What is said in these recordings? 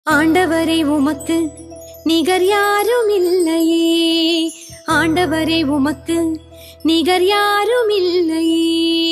ஆண்டவரே உமக்கு நிகர் யாரும் இல்லையே ஆண்டவரே உமக்கு நிகர் யாரும் இல்லையே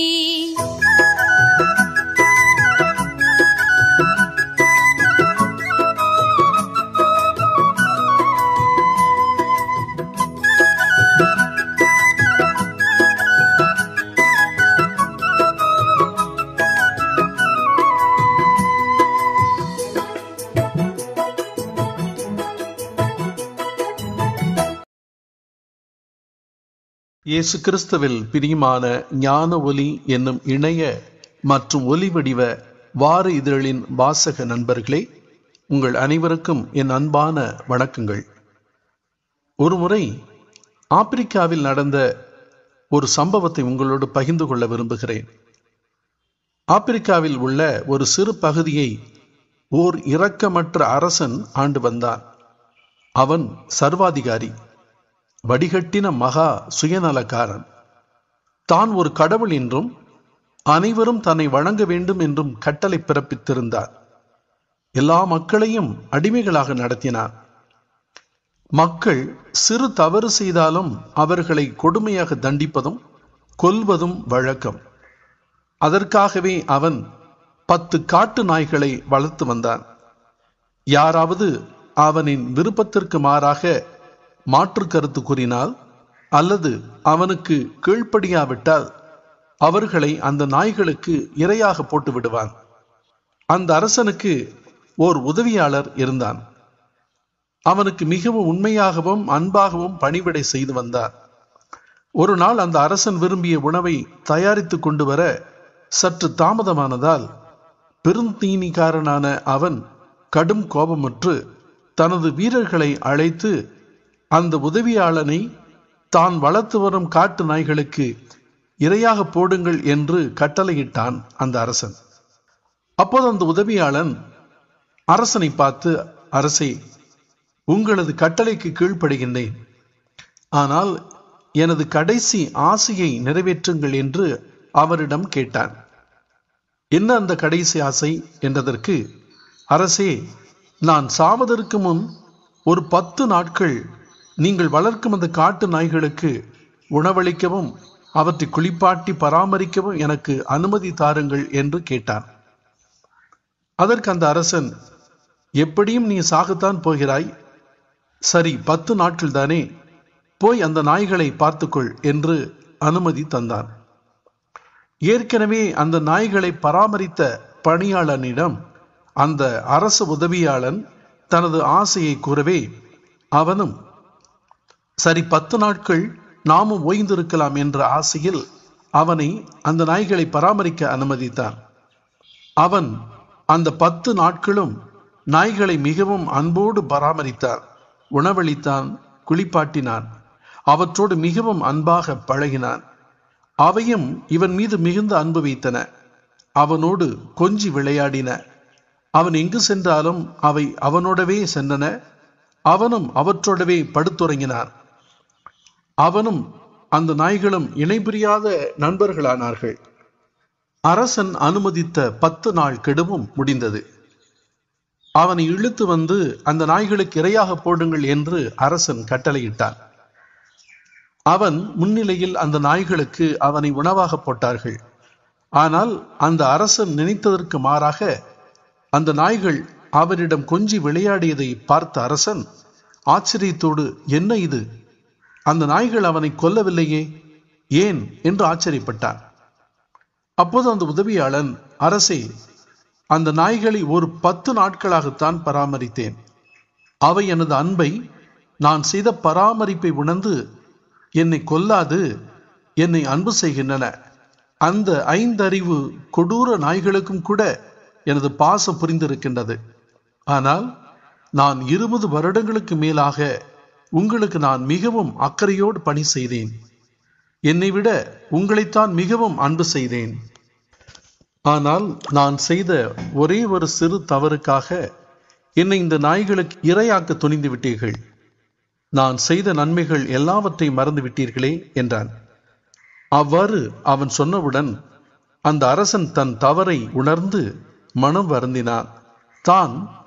இயேசு கிறிஸ்துவில் பிரியமான ஞான ஒலி என்னும் இணைய மற்றும் ஒலி வடிவ வார இதழின் வாசக நண்பர்களே உங்கள் அனைவருக்கும் என் அன்பான வணக்கங்கள் ஒருமுறை ஆப்பிரிக்காவில் நடந்த ஒரு சம்பவத்தை உங்களோடு பகிர்ந்து கொள்ள விரும்புகிறேன் ஆப்பிரிக்காவில் உள்ள ஒரு சிறு பகுதியை ஓர் இரக்கமற்ற அரசன் ஆண்டு வந்தான் அவன் சர்வாதிகாரி வடிகட்டின மகா சுயநலக்காரன் தான் ஒரு கடவுள் என்றும் அனைவரும் தன்னை வணங்க வேண்டும் என்றும் கட்டளை பிறப்பித்திருந்தார் எல்லா மக்களையும் அடிமைகளாக நடத்தினார் மக்கள் சிறு தவறு செய்தாலும் அவர்களை கொடுமையாக தண்டிப்பதும் கொல்வதும் வழக்கம் அதற்காகவே அவன் பத்து காட்டு நாய்களை வளர்த்து வந்தான் யாராவது அவனின் விருப்பத்திற்கு மாறாக மாற்று கருத்து கூறினால் அல்லது அவனுக்கு கீழ்ப்படியாவிட்டால் அவர்களை அந்த நாய்களுக்கு இரையாக போட்டு விடுவான் அந்த அரசனுக்கு ஓர் உதவியாளர் இருந்தான் அவனுக்கு மிகவும் உண்மையாகவும் அன்பாகவும் பணிவிடை செய்து வந்தார் ஒரு நாள் அந்த அரசன் விரும்பிய உணவை தயாரித்து கொண்டு வர சற்று தாமதமானதால் பெருந்தீனிக்காரனான அவன் கடும் கோபமுற்று தனது வீரர்களை அழைத்து அந்த உதவியாளனை தான் வளர்த்து வரும் காட்டு நாய்களுக்கு இரையாக போடுங்கள் என்று கட்டளையிட்டான் அந்த அரசன் அப்போது அந்த உதவியாளன் அரசனை பார்த்து அரசே உங்களது கட்டளைக்கு கீழ்ப்படுகின்றேன் ஆனால் எனது கடைசி ஆசையை நிறைவேற்றுங்கள் என்று அவரிடம் கேட்டான் என்ன அந்த கடைசி ஆசை என்றதற்கு அரசே நான் சாவதற்கு முன் ஒரு பத்து நாட்கள் நீங்கள் வளர்க்கும் அந்த காட்டு நாய்களுக்கு உணவளிக்கவும் அவற்றை குளிப்பாட்டி பராமரிக்கவும் எனக்கு அனுமதி தாருங்கள் என்று கேட்டான் அதற்கு அந்த அரசன் எப்படியும் நீ சாகத்தான் போகிறாய் சரி பத்து நாட்கள் தானே போய் அந்த நாய்களை பார்த்துக்கொள் என்று அனுமதி தந்தான் ஏற்கனவே அந்த நாய்களை பராமரித்த பணியாளனிடம் அந்த அரசு உதவியாளன் தனது ஆசையை கூறவே அவனும் சரி பத்து நாட்கள் நாமும் ஓய்ந்திருக்கலாம் என்ற ஆசையில் அவனை அந்த நாய்களை பராமரிக்க அனுமதித்தான் அவன் அந்த பத்து நாட்களும் நாய்களை மிகவும் அன்போடு பராமரித்தான் உணவளித்தான் குளிப்பாட்டினான் அவற்றோடு மிகவும் அன்பாக பழகினான் அவையும் இவன் மீது மிகுந்த அன்பு வைத்தன அவனோடு கொஞ்சி விளையாடின அவன் எங்கு சென்றாலும் அவை அவனோடவே சென்றன அவனும் அவற்றோடவே படுத்துறங்கினான் அவனும் அந்த நாய்களும் இணைபிரியாத நண்பர்களானார்கள் அரசன் அனுமதித்த பத்து நாள் கெடுவும் முடிந்தது அவனை இழுத்து வந்து அந்த நாய்களுக்கு இரையாக போடுங்கள் என்று அரசன் கட்டளையிட்டான் அவன் முன்னிலையில் அந்த நாய்களுக்கு அவனை உணவாக போட்டார்கள் ஆனால் அந்த அரசன் நினைத்ததற்கு மாறாக அந்த நாய்கள் அவனிடம் கொஞ்சி விளையாடியதை பார்த்த அரசன் ஆச்சரியத்தோடு என்ன இது அந்த நாய்கள் அவனை கொல்லவில்லையே ஏன் என்று ஆச்சரியப்பட்டான் அப்போது அந்த உதவியாளன் அரசே அந்த நாய்களை ஒரு பத்து நாட்களாகத்தான் பராமரித்தேன் அவை எனது அன்பை நான் செய்த பராமரிப்பை உணர்ந்து என்னை கொல்லாது என்னை அன்பு செய்கின்றன அந்த ஐந்தறிவு கொடூர நாய்களுக்கும் கூட எனது பாசம் புரிந்திருக்கின்றது ஆனால் நான் இருபது வருடங்களுக்கு மேலாக உங்களுக்கு நான் மிகவும் அக்கறையோடு பணி செய்தேன் என்னை விட உங்களைத்தான் மிகவும் அன்பு செய்தேன் ஆனால் நான் செய்த ஒரே ஒரு சிறு தவறுக்காக என்னை இந்த நாய்களுக்கு இரையாக்க துணிந்து விட்டீர்கள் நான் செய்த நன்மைகள் எல்லாவற்றையும் மறந்து விட்டீர்களே என்றான் அவ்வாறு அவன் சொன்னவுடன் அந்த அரசன் தன் தவறை உணர்ந்து மனம் வருந்தினான் தான்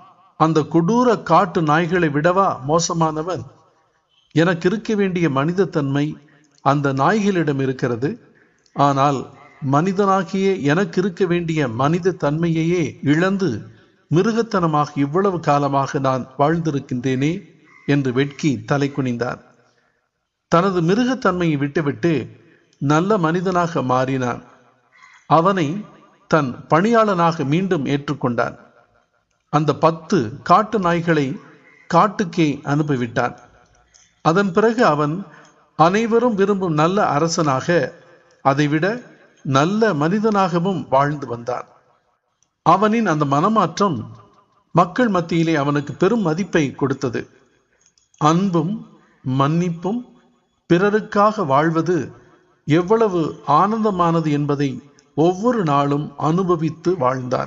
அந்த கொடூர காட்டு நாய்களை விடவா மோசமானவன் எனக்கு இருக்க வேண்டிய மனித தன்மை அந்த நாய்களிடம் இருக்கிறது ஆனால் மனிதனாகிய எனக்கு இருக்க வேண்டிய மனித தன்மையையே இழந்து மிருகத்தனமாக இவ்வளவு காலமாக நான் வாழ்ந்திருக்கின்றேனே என்று வெட்கி தலை குனிந்தான் தனது மிருகத்தன்மையை விட்டுவிட்டு நல்ல மனிதனாக மாறினான் அவனை தன் பணியாளனாக மீண்டும் ஏற்றுக்கொண்டான் அந்த பத்து காட்டு நாய்களை காட்டுக்கே அனுப்பிவிட்டான் அதன் பிறகு அவன் அனைவரும் விரும்பும் நல்ல அரசனாக அதைவிட நல்ல மனிதனாகவும் வாழ்ந்து வந்தான் அவனின் அந்த மனமாற்றம் மக்கள் மத்தியிலே அவனுக்கு பெரும் மதிப்பை கொடுத்தது அன்பும் மன்னிப்பும் பிறருக்காக வாழ்வது எவ்வளவு ஆனந்தமானது என்பதை ஒவ்வொரு நாளும் அனுபவித்து வாழ்ந்தான்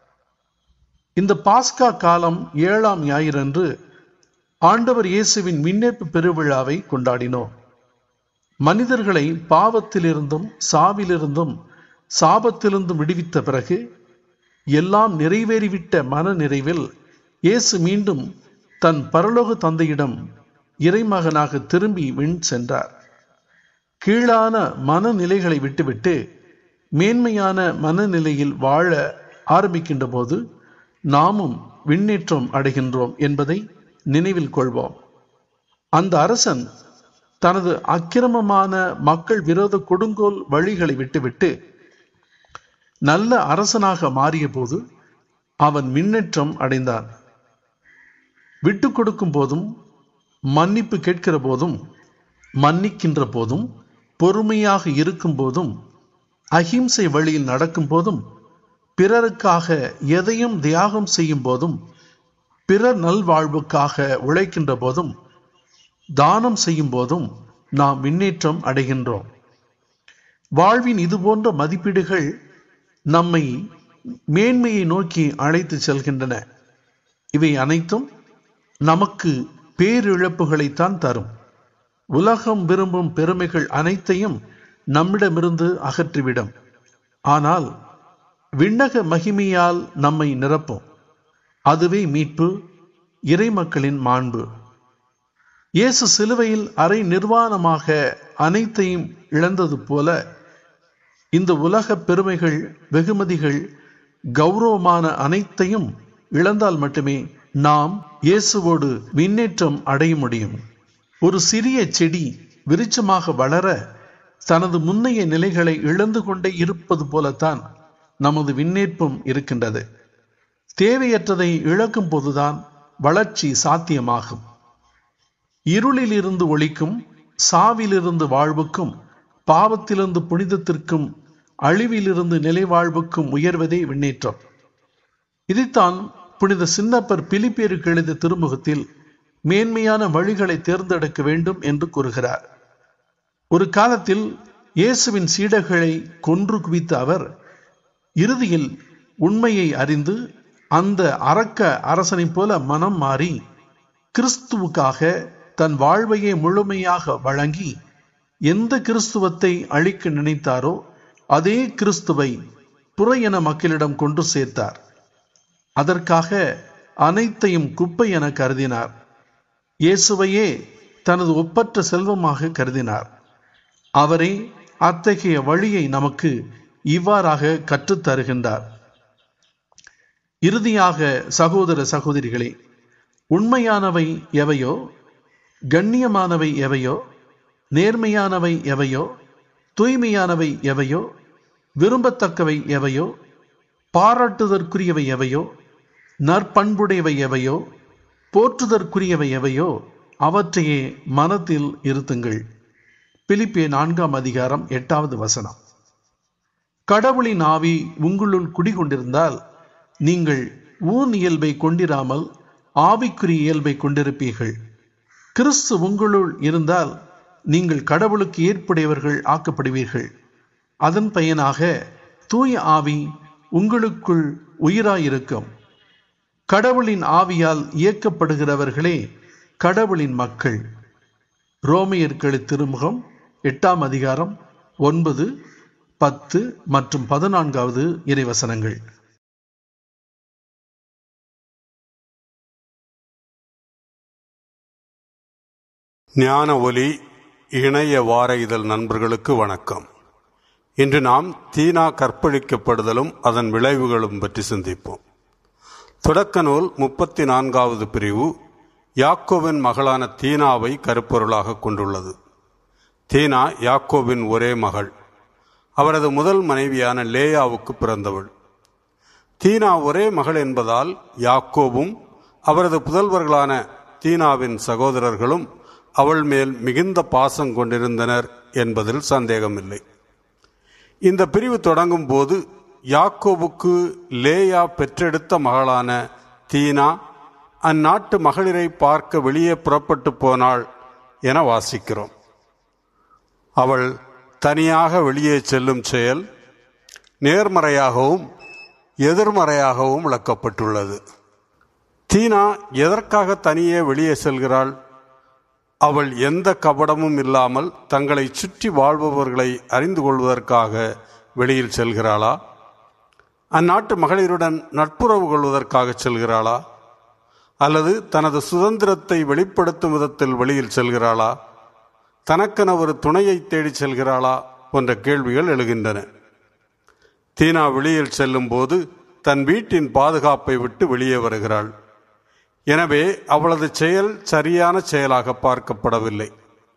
இந்த பாஸ்கா காலம் ஏழாம் ஞாயிறன்று ஆண்டவர் இயேசுவின் மின்னேற்பு பெருவிழாவை கொண்டாடினோம் மனிதர்களை பாவத்திலிருந்தும் சாவிலிருந்தும் சாபத்திலிருந்தும் விடுவித்த பிறகு எல்லாம் நிறைவேறிவிட்ட மன நிறைவில் இயேசு மீண்டும் தன் பரலோக தந்தையிடம் இறைமகனாக திரும்பி விண் சென்றார் கீழான மனநிலைகளை விட்டுவிட்டு மேன்மையான மனநிலையில் வாழ ஆரம்பிக்கின்ற போது நாமும் விண்ணேற்றம் அடைகின்றோம் என்பதை நினைவில் கொள்வோம் அந்த அரசன் தனது அக்கிரமமான மக்கள் விரோத கொடுங்கோல் வழிகளை விட்டுவிட்டு நல்ல அரசனாக மாறிய போது அவன் மின்னேற்றம் அடைந்தான் விட்டு கொடுக்கும் போதும் மன்னிப்பு கேட்கிற போதும் மன்னிக்கின்ற போதும் பொறுமையாக இருக்கும் போதும் அஹிம்சை வழியில் நடக்கும் போதும் பிறருக்காக எதையும் தியாகம் செய்யும் போதும் பிறர் நல்வாழ்வுக்காக உழைக்கின்ற போதும் தானம் செய்யும் போதும் நாம் முன்னேற்றம் அடைகின்றோம் வாழ்வின் இது போன்ற மதிப்பீடுகள் நம்மை மேன்மையை நோக்கி அழைத்து செல்கின்றன இவை அனைத்தும் நமக்கு பேரிழப்புகளைத்தான் தரும் உலகம் விரும்பும் பெருமைகள் அனைத்தையும் நம்மிடமிருந்து அகற்றிவிடும் ஆனால் விண்ணக மகிமையால் நம்மை நிரப்பும் அதுவே மீட்பு இறைமக்களின் மாண்பு இயேசு சிலுவையில் அரை நிர்வாணமாக அனைத்தையும் இழந்தது போல இந்த உலக பெருமைகள் வெகுமதிகள் கௌரவமான அனைத்தையும் இழந்தால் மட்டுமே நாம் இயேசுவோடு முன்னேற்றம் அடைய முடியும் ஒரு சிறிய செடி விருட்சமாக வளர தனது முன்னைய நிலைகளை இழந்து கொண்டே இருப்பது போலத்தான் நமது விண்ணேற்பம் இருக்கின்றது தேவையற்றதை இழக்கும் போதுதான் வளர்ச்சி சாத்தியமாகும் இருளிலிருந்து ஒளிக்கும் சாவிலிருந்து வாழ்வுக்கும் பாவத்திலிருந்து புனிதத்திற்கும் அழிவிலிருந்து நிலைவாழ்வுக்கும் உயர்வதே விண்ணேற்றம் இதைத்தான் புனித சின்னப்பர் பிலிப்பேருக்கு எழுதிய திருமுகத்தில் மேன்மையான வழிகளை தேர்ந்தெடுக்க வேண்டும் என்று கூறுகிறார் ஒரு காலத்தில் இயேசுவின் சீடர்களை கொன்று குவித்த அவர் இறுதியில் உண்மையை அறிந்து அந்த அரக்க அரசனைப் போல மனம் மாறி கிறிஸ்துவுக்காக தன் வாழ்வையே முழுமையாக வழங்கி எந்த கிறிஸ்துவத்தை அழிக்க நினைத்தாரோ அதே கிறிஸ்துவை புறையென மக்களிடம் கொண்டு சேர்த்தார் அதற்காக அனைத்தையும் குப்பை என கருதினார் இயேசுவையே தனது ஒப்பற்ற செல்வமாக கருதினார் அவரே அத்தகைய வழியை நமக்கு இவ்வாறாக கற்றுத் தருகின்றார் இறுதியாக சகோதர சகோதரிகளே உண்மையானவை எவையோ கண்ணியமானவை எவையோ நேர்மையானவை எவையோ தூய்மையானவை எவையோ விரும்பத்தக்கவை எவையோ பாராட்டுதற்குரியவை எவையோ நற்பண்புடையவை எவையோ போற்றுதற்குரியவை எவையோ அவற்றையே மனத்தில் இருத்துங்கள் பிலிப்பிய நான்காம் அதிகாரம் எட்டாவது வசனம் கடவுளின் ஆவி உங்களுள் குடிகொண்டிருந்தால் நீங்கள் ஊன் இயல்பை கொண்டிராமல் ஆவிக்குரிய இயல்பை கொண்டிருப்பீர்கள் கிறிஸ்து உங்களுள் இருந்தால் நீங்கள் கடவுளுக்கு ஏற்புடையவர்கள் ஆக்கப்படுவீர்கள் அதன் பயனாக தூய ஆவி உங்களுக்குள் உயிராயிருக்கும் கடவுளின் ஆவியால் இயக்கப்படுகிறவர்களே கடவுளின் மக்கள் ரோமையர்களு திருமுகம் எட்டாம் அதிகாரம் ஒன்பது பத்து மற்றும் பதினான்காவது இறைவசனங்கள் ஞான ஒலி இணைய வார இதழ் நண்பர்களுக்கு வணக்கம் இன்று நாம் தீனா கற்பழிக்கப்படுதலும் அதன் விளைவுகளும் பற்றி சிந்திப்போம் தொடக்க நூல் முப்பத்தி நான்காவது பிரிவு யாக்கோவின் மகளான தீனாவை கருப்பொருளாக கொண்டுள்ளது தீனா யாக்கோவின் ஒரே மகள் அவரது முதல் மனைவியான லேயாவுக்கு பிறந்தவள் தீனா ஒரே மகள் என்பதால் யாக்கோவும் அவரது புதல்வர்களான தீனாவின் சகோதரர்களும் அவள் மேல் மிகுந்த பாசம் கொண்டிருந்தனர் என்பதில் சந்தேகமில்லை இந்த பிரிவு தொடங்கும் போது யாக்கோவுக்கு லேயா பெற்றெடுத்த மகளான தீனா அந்நாட்டு மகளிரை பார்க்க வெளியே புறப்பட்டு போனாள் என வாசிக்கிறோம் அவள் தனியாக வெளியே செல்லும் செயல் நேர்மறையாகவும் எதிர்மறையாகவும் விளக்கப்பட்டுள்ளது தீனா எதற்காக தனியே வெளியே செல்கிறாள் அவள் எந்த கபடமும் இல்லாமல் தங்களை சுற்றி வாழ்பவர்களை அறிந்து கொள்வதற்காக வெளியில் செல்கிறாளா அந்நாட்டு மகளிருடன் நட்புறவு கொள்வதற்காக செல்கிறாளா அல்லது தனது சுதந்திரத்தை வெளிப்படுத்தும் விதத்தில் வெளியில் செல்கிறாளா தனக்கென ஒரு துணையை தேடி செல்கிறாளா போன்ற கேள்விகள் எழுகின்றன தீனா வெளியில் செல்லும் போது தன் வீட்டின் பாதுகாப்பை விட்டு வெளியே வருகிறாள் எனவே அவளது செயல் சரியான செயலாக பார்க்கப்படவில்லை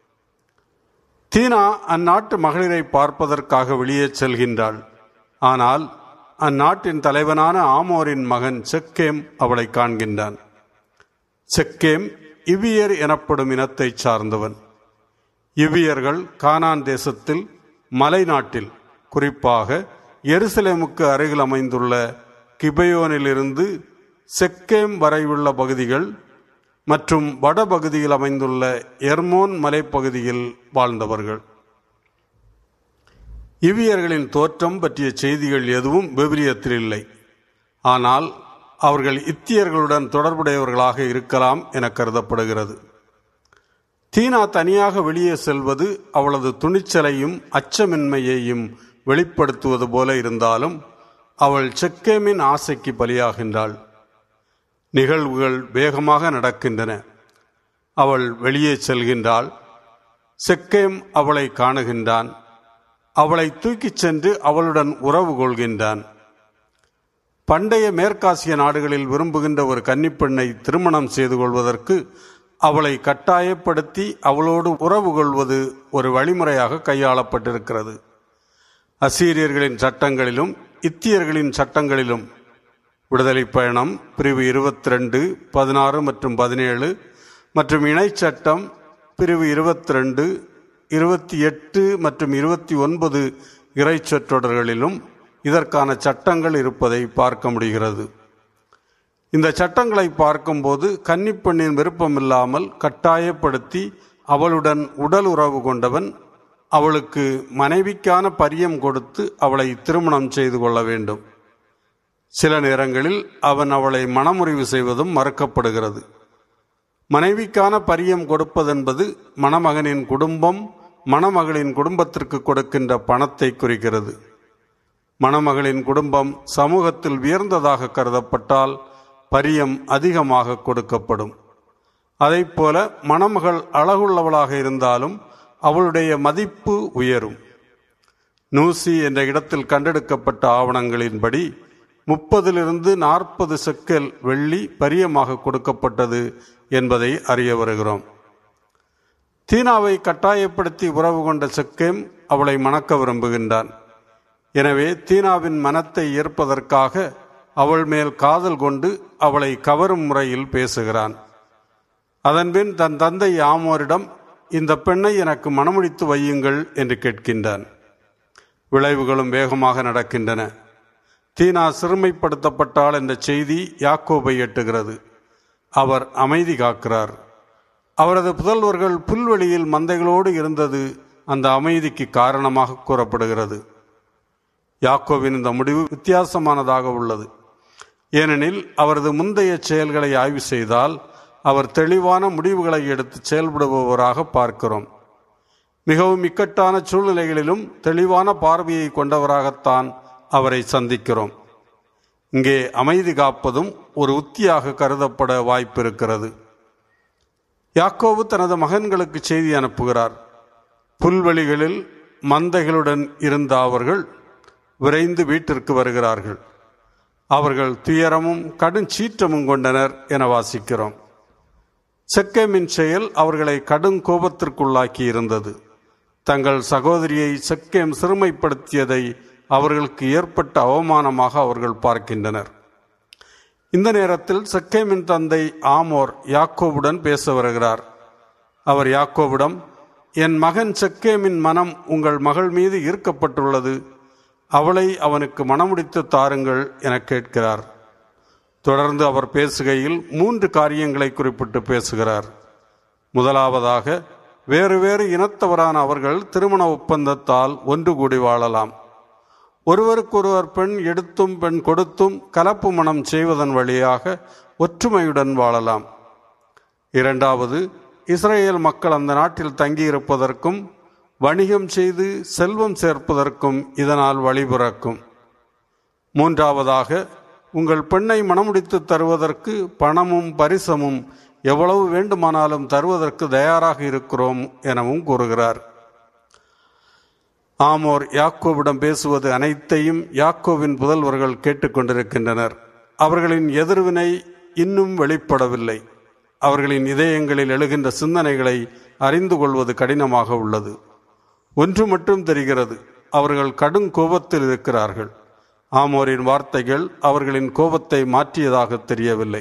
தீனா அந்நாட்டு மகளிரை பார்ப்பதற்காக வெளியே செல்கின்றாள் ஆனால் அந்நாட்டின் தலைவனான ஆமோரின் மகன் செக்கேம் அவளை காண்கின்றான் செக்கேம் இவியர் எனப்படும் இனத்தை சார்ந்தவன் இவ்வியர்கள் கானான் தேசத்தில் மலைநாட்டில் குறிப்பாக எருசலேமுக்கு அருகில் அமைந்துள்ள கிபயோனிலிருந்து செக்கேம் வரை உள்ள பகுதிகள் மற்றும் வடபகுதியில் அமைந்துள்ள எர்மோன் மலைப்பகுதியில் வாழ்ந்தவர்கள் இவ்வியர்களின் தோற்றம் பற்றிய செய்திகள் எதுவும் விபிலியத்தில் இல்லை ஆனால் அவர்கள் இத்தியர்களுடன் தொடர்புடையவர்களாக இருக்கலாம் என கருதப்படுகிறது தீனா தனியாக வெளியே செல்வது அவளது துணிச்சலையும் அச்சமின்மையையும் வெளிப்படுத்துவது போல இருந்தாலும் அவள் செக்கேமின் ஆசைக்கு பலியாகின்றாள் நிகழ்வுகள் வேகமாக நடக்கின்றன அவள் வெளியே செல்கின்றாள் செக்கேம் அவளை காணுகின்றான் அவளை தூக்கிச் சென்று அவளுடன் உறவு கொள்கின்றான் பண்டைய மேற்காசிய நாடுகளில் விரும்புகின்ற ஒரு கன்னிப்பெண்ணை திருமணம் செய்து கொள்வதற்கு அவளை கட்டாயப்படுத்தி அவளோடு உறவு கொள்வது ஒரு வழிமுறையாக கையாளப்பட்டிருக்கிறது அசீரியர்களின் சட்டங்களிலும் இத்தியர்களின் சட்டங்களிலும் விடுதலை பயணம் பிரிவு இருபத்தி ரெண்டு பதினாறு மற்றும் பதினேழு மற்றும் இணை சட்டம் பிரிவு இருபத்தி ரெண்டு இருபத்தி எட்டு மற்றும் இருபத்தி ஒன்பது இறை சொற்றொடர்களிலும் இதற்கான சட்டங்கள் இருப்பதை பார்க்க முடிகிறது இந்த சட்டங்களை பார்க்கும்போது கன்னிப்பெண்ணின் விருப்பமில்லாமல் கட்டாயப்படுத்தி அவளுடன் உடல் உறவு கொண்டவன் அவளுக்கு மனைவிக்கான பரியம் கொடுத்து அவளை திருமணம் செய்து கொள்ள வேண்டும் சில நேரங்களில் அவன் அவளை மனமுறிவு செய்வதும் மறுக்கப்படுகிறது மனைவிக்கான பரியம் கொடுப்பதென்பது மணமகனின் குடும்பம் மணமகளின் குடும்பத்திற்கு கொடுக்கின்ற பணத்தை குறிக்கிறது மணமகளின் குடும்பம் சமூகத்தில் உயர்ந்ததாக கருதப்பட்டால் பரியம் அதிகமாக கொடுக்கப்படும் போல மணமகள் அழகுள்ளவளாக இருந்தாலும் அவளுடைய மதிப்பு உயரும் நூசி என்ற இடத்தில் கண்டெடுக்கப்பட்ட ஆவணங்களின்படி முப்பதிலிருந்து நாற்பது செக்கல் வெள்ளி பரியமாக கொடுக்கப்பட்டது என்பதை அறிய வருகிறோம் தீனாவை கட்டாயப்படுத்தி உறவு கொண்ட செக்கேம் அவளை மணக்க விரும்புகின்றான் எனவே தீனாவின் மனத்தை ஏற்பதற்காக அவள் மேல் காதல் கொண்டு அவளை கவரும் முறையில் பேசுகிறான் அதன்பின் தன் தந்தை ஆமோரிடம் இந்த பெண்ணை எனக்கு மனமுடித்து வையுங்கள் என்று கேட்கின்றான் விளைவுகளும் வேகமாக நடக்கின்றன தீனா சிறுமைப்படுத்தப்பட்டாள் என்ற செய்தி யாக்கோபை எட்டுகிறது அவர் அமைதி காக்கிறார் அவரது புதல்வர்கள் புல்வெளியில் மந்தைகளோடு இருந்தது அந்த அமைதிக்கு காரணமாக கூறப்படுகிறது யாக்கோவின் இந்த முடிவு வித்தியாசமானதாக உள்ளது ஏனெனில் அவரது முந்தைய செயல்களை ஆய்வு செய்தால் அவர் தெளிவான முடிவுகளை எடுத்து செயல்படுபவராக பார்க்கிறோம் மிகவும் இக்கட்டான சூழ்நிலைகளிலும் தெளிவான பார்வையை கொண்டவராகத்தான் அவரை சந்திக்கிறோம் இங்கே அமைதி காப்பதும் ஒரு உத்தியாக கருதப்பட வாய்ப்பிருக்கிறது யாக்கோபு தனது மகன்களுக்கு செய்தி அனுப்புகிறார் புல்வெளிகளில் மந்தைகளுடன் இருந்த அவர்கள் விரைந்து வீட்டிற்கு வருகிறார்கள் அவர்கள் துயரமும் கடும் சீற்றமும் கொண்டனர் என வாசிக்கிறோம் செக்கேமின் செயல் அவர்களை கடும் கோபத்திற்குள்ளாக்கி இருந்தது தங்கள் சகோதரியை செக்கேம் சிறுமைப்படுத்தியதை அவர்களுக்கு ஏற்பட்ட அவமானமாக அவர்கள் பார்க்கின்றனர் இந்த நேரத்தில் செக்கேமின் தந்தை ஆமோர் யாக்கோவுடன் பேச வருகிறார் அவர் யாக்கோவிடம் என் மகன் செக்கேமின் மனம் உங்கள் மகள் மீது ஈர்க்கப்பட்டுள்ளது அவளை அவனுக்கு மனமுடித்து தாருங்கள் என கேட்கிறார் தொடர்ந்து அவர் பேசுகையில் மூன்று காரியங்களை குறிப்பிட்டு பேசுகிறார் முதலாவதாக வேறு வேறு இனத்தவரான அவர்கள் திருமண ஒப்பந்தத்தால் ஒன்று கூடி வாழலாம் ஒருவருக்கொருவர் பெண் எடுத்தும் பெண் கொடுத்தும் கலப்பு மனம் செய்வதன் வழியாக ஒற்றுமையுடன் வாழலாம் இரண்டாவது இஸ்ரேல் மக்கள் அந்த நாட்டில் தங்கியிருப்பதற்கும் வணிகம் செய்து செல்வம் சேர்ப்பதற்கும் இதனால் வழிபிறக்கும் மூன்றாவதாக உங்கள் பெண்ணை மணமுடித்து தருவதற்கு பணமும் பரிசமும் எவ்வளவு வேண்டுமானாலும் தருவதற்கு தயாராக இருக்கிறோம் எனவும் கூறுகிறார் ஆமோர் யாக்கோவிடம் பேசுவது அனைத்தையும் யாக்கோவின் புதல்வர்கள் கேட்டுக்கொண்டிருக்கின்றனர் அவர்களின் எதிர்வினை இன்னும் வெளிப்படவில்லை அவர்களின் இதயங்களில் எழுகின்ற சிந்தனைகளை அறிந்து கொள்வது கடினமாக உள்ளது ஒன்று மட்டும் தெரிகிறது அவர்கள் கடும் கோபத்தில் இருக்கிறார்கள் ஆமோரின் வார்த்தைகள் அவர்களின் கோபத்தை மாற்றியதாக தெரியவில்லை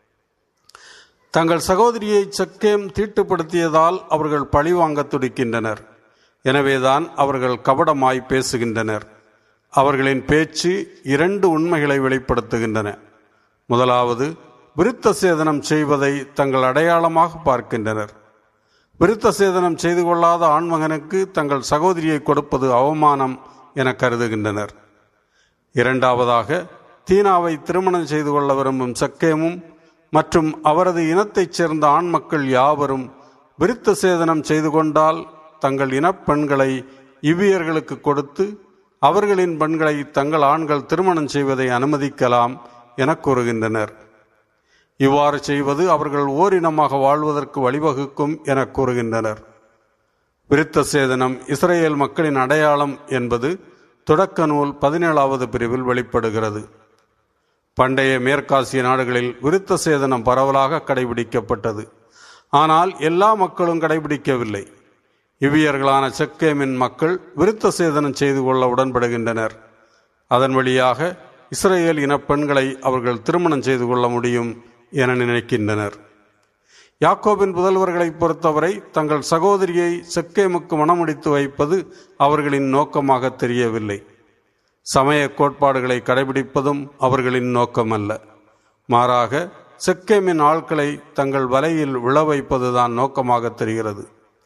தங்கள் சகோதரியை சக்கேம் தீட்டுப்படுத்தியதால் அவர்கள் பழிவாங்க துடிக்கின்றனர் எனவேதான் அவர்கள் கபடமாய் பேசுகின்றனர் அவர்களின் பேச்சு இரண்டு உண்மைகளை வெளிப்படுத்துகின்றன முதலாவது விருத்த சேதனம் செய்வதை தங்கள் அடையாளமாக பார்க்கின்றனர் விருத்த சேதனம் செய்து கொள்ளாத ஆண்மகனுக்கு தங்கள் சகோதரியை கொடுப்பது அவமானம் என கருதுகின்றனர் இரண்டாவதாக தீனாவை திருமணம் செய்து கொள்ள விரும்பும் சக்கேமும் மற்றும் அவரது இனத்தைச் சேர்ந்த ஆண் மக்கள் யாவரும் விருத்த சேதனம் செய்து கொண்டால் தங்கள் இனப்பெண்களை இவ்வியர்களுக்கு கொடுத்து அவர்களின் பெண்களை தங்கள் ஆண்கள் திருமணம் செய்வதை அனுமதிக்கலாம் என கூறுகின்றனர் இவ்வாறு செய்வது அவர்கள் ஓரினமாக வாழ்வதற்கு வழிவகுக்கும் என கூறுகின்றனர் விருத்த சேதனம் இஸ்ரேல் மக்களின் அடையாளம் என்பது தொடக்க நூல் பதினேழாவது பிரிவில் வெளிப்படுகிறது பண்டைய மேற்காசிய நாடுகளில் விருத்த சேதனம் பரவலாக கடைபிடிக்கப்பட்டது ஆனால் எல்லா மக்களும் கடைபிடிக்கவில்லை இவ்வியர்களான செக்கேமின் மக்கள் விருத்த சேதனம் செய்து கொள்ள உடன்படுகின்றனர் அதன் வழியாக இஸ்ரேல் இன பெண்களை அவர்கள் திருமணம் செய்து கொள்ள முடியும் என நினைக்கின்றனர் யாக்கோபின் புதல்வர்களை பொறுத்தவரை தங்கள் சகோதரியை செக்கேமுக்கு மணமுடித்து வைப்பது அவர்களின் நோக்கமாக தெரியவில்லை சமய கோட்பாடுகளை கடைபிடிப்பதும் அவர்களின் நோக்கமல்ல மாறாக செக்கேமின் ஆட்களை தங்கள் வலையில் விழ வைப்பதுதான் நோக்கமாக தெரிகிறது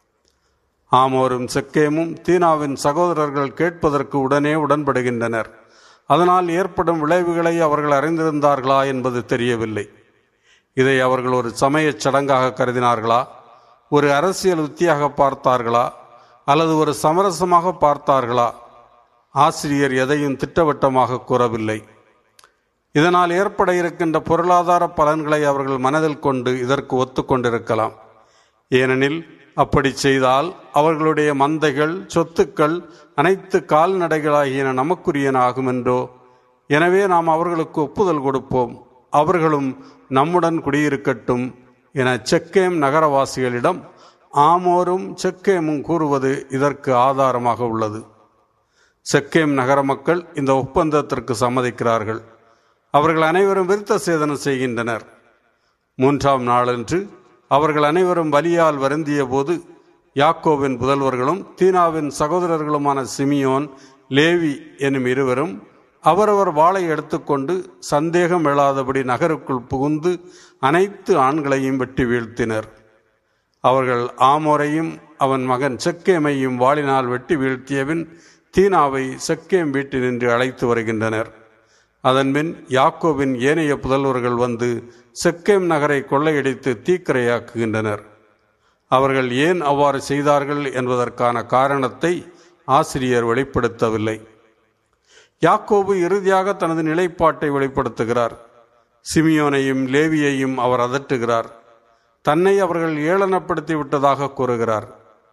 ஆமோரும் செக்கேமும் தீனாவின் சகோதரர்கள் கேட்பதற்கு உடனே உடன்படுகின்றனர் அதனால் ஏற்படும் விளைவுகளை அவர்கள் அறிந்திருந்தார்களா என்பது தெரியவில்லை இதை அவர்கள் ஒரு சமயச் சடங்காக கருதினார்களா ஒரு அரசியல் உத்தியாக பார்த்தார்களா அல்லது ஒரு சமரசமாக பார்த்தார்களா ஆசிரியர் எதையும் திட்டவட்டமாக கூறவில்லை இதனால் ஏற்பட இருக்கின்ற பொருளாதார பலன்களை அவர்கள் மனதில் கொண்டு இதற்கு ஒத்துக்கொண்டிருக்கலாம் ஏனெனில் அப்படி செய்தால் அவர்களுடைய மந்தைகள் சொத்துக்கள் அனைத்து கால்நடைகளாகியன நமக்குரியன ஆகும் என்றோ எனவே நாம் அவர்களுக்கு ஒப்புதல் கொடுப்போம் அவர்களும் நம்முடன் குடியிருக்கட்டும் என செக்கேம் நகரவாசிகளிடம் ஆமோரும் செக்கேமும் கூறுவது இதற்கு ஆதாரமாக உள்ளது செக்கேம் நகர மக்கள் இந்த ஒப்பந்தத்திற்கு சம்மதிக்கிறார்கள் அவர்கள் அனைவரும் விருத்த சேதனம் செய்கின்றனர் மூன்றாம் நாளன்று அவர்கள் அனைவரும் வலியால் வருந்திய போது யாக்கோவின் புதல்வர்களும் தீனாவின் சகோதரர்களுமான சிமியோன் லேவி எனும் இருவரும் அவரவர் வாளை எடுத்துக்கொண்டு சந்தேகம் எழாதபடி நகருக்குள் புகுந்து அனைத்து ஆண்களையும் வெட்டி வீழ்த்தினர் அவர்கள் ஆமோரையும் அவன் மகன் செக்கேமையும் வாளினால் வெட்டி வீழ்த்தியபின் தீனாவை செக்கேம் வீட்டினின்று அழைத்து வருகின்றனர் அதன்பின் யாக்கோவின் ஏனைய புதல்வர்கள் வந்து செக்கேம் நகரை கொள்ளையடித்து தீக்கிரையாக்குகின்றனர் அவர்கள் ஏன் அவ்வாறு செய்தார்கள் என்பதற்கான காரணத்தை ஆசிரியர் வெளிப்படுத்தவில்லை யாக்கோபு இறுதியாக தனது நிலைப்பாட்டை வெளிப்படுத்துகிறார் சிமியோனையும் லேவியையும் அவர் அதட்டுகிறார் தன்னை அவர்கள் ஏளனப்படுத்தி விட்டதாக கூறுகிறார்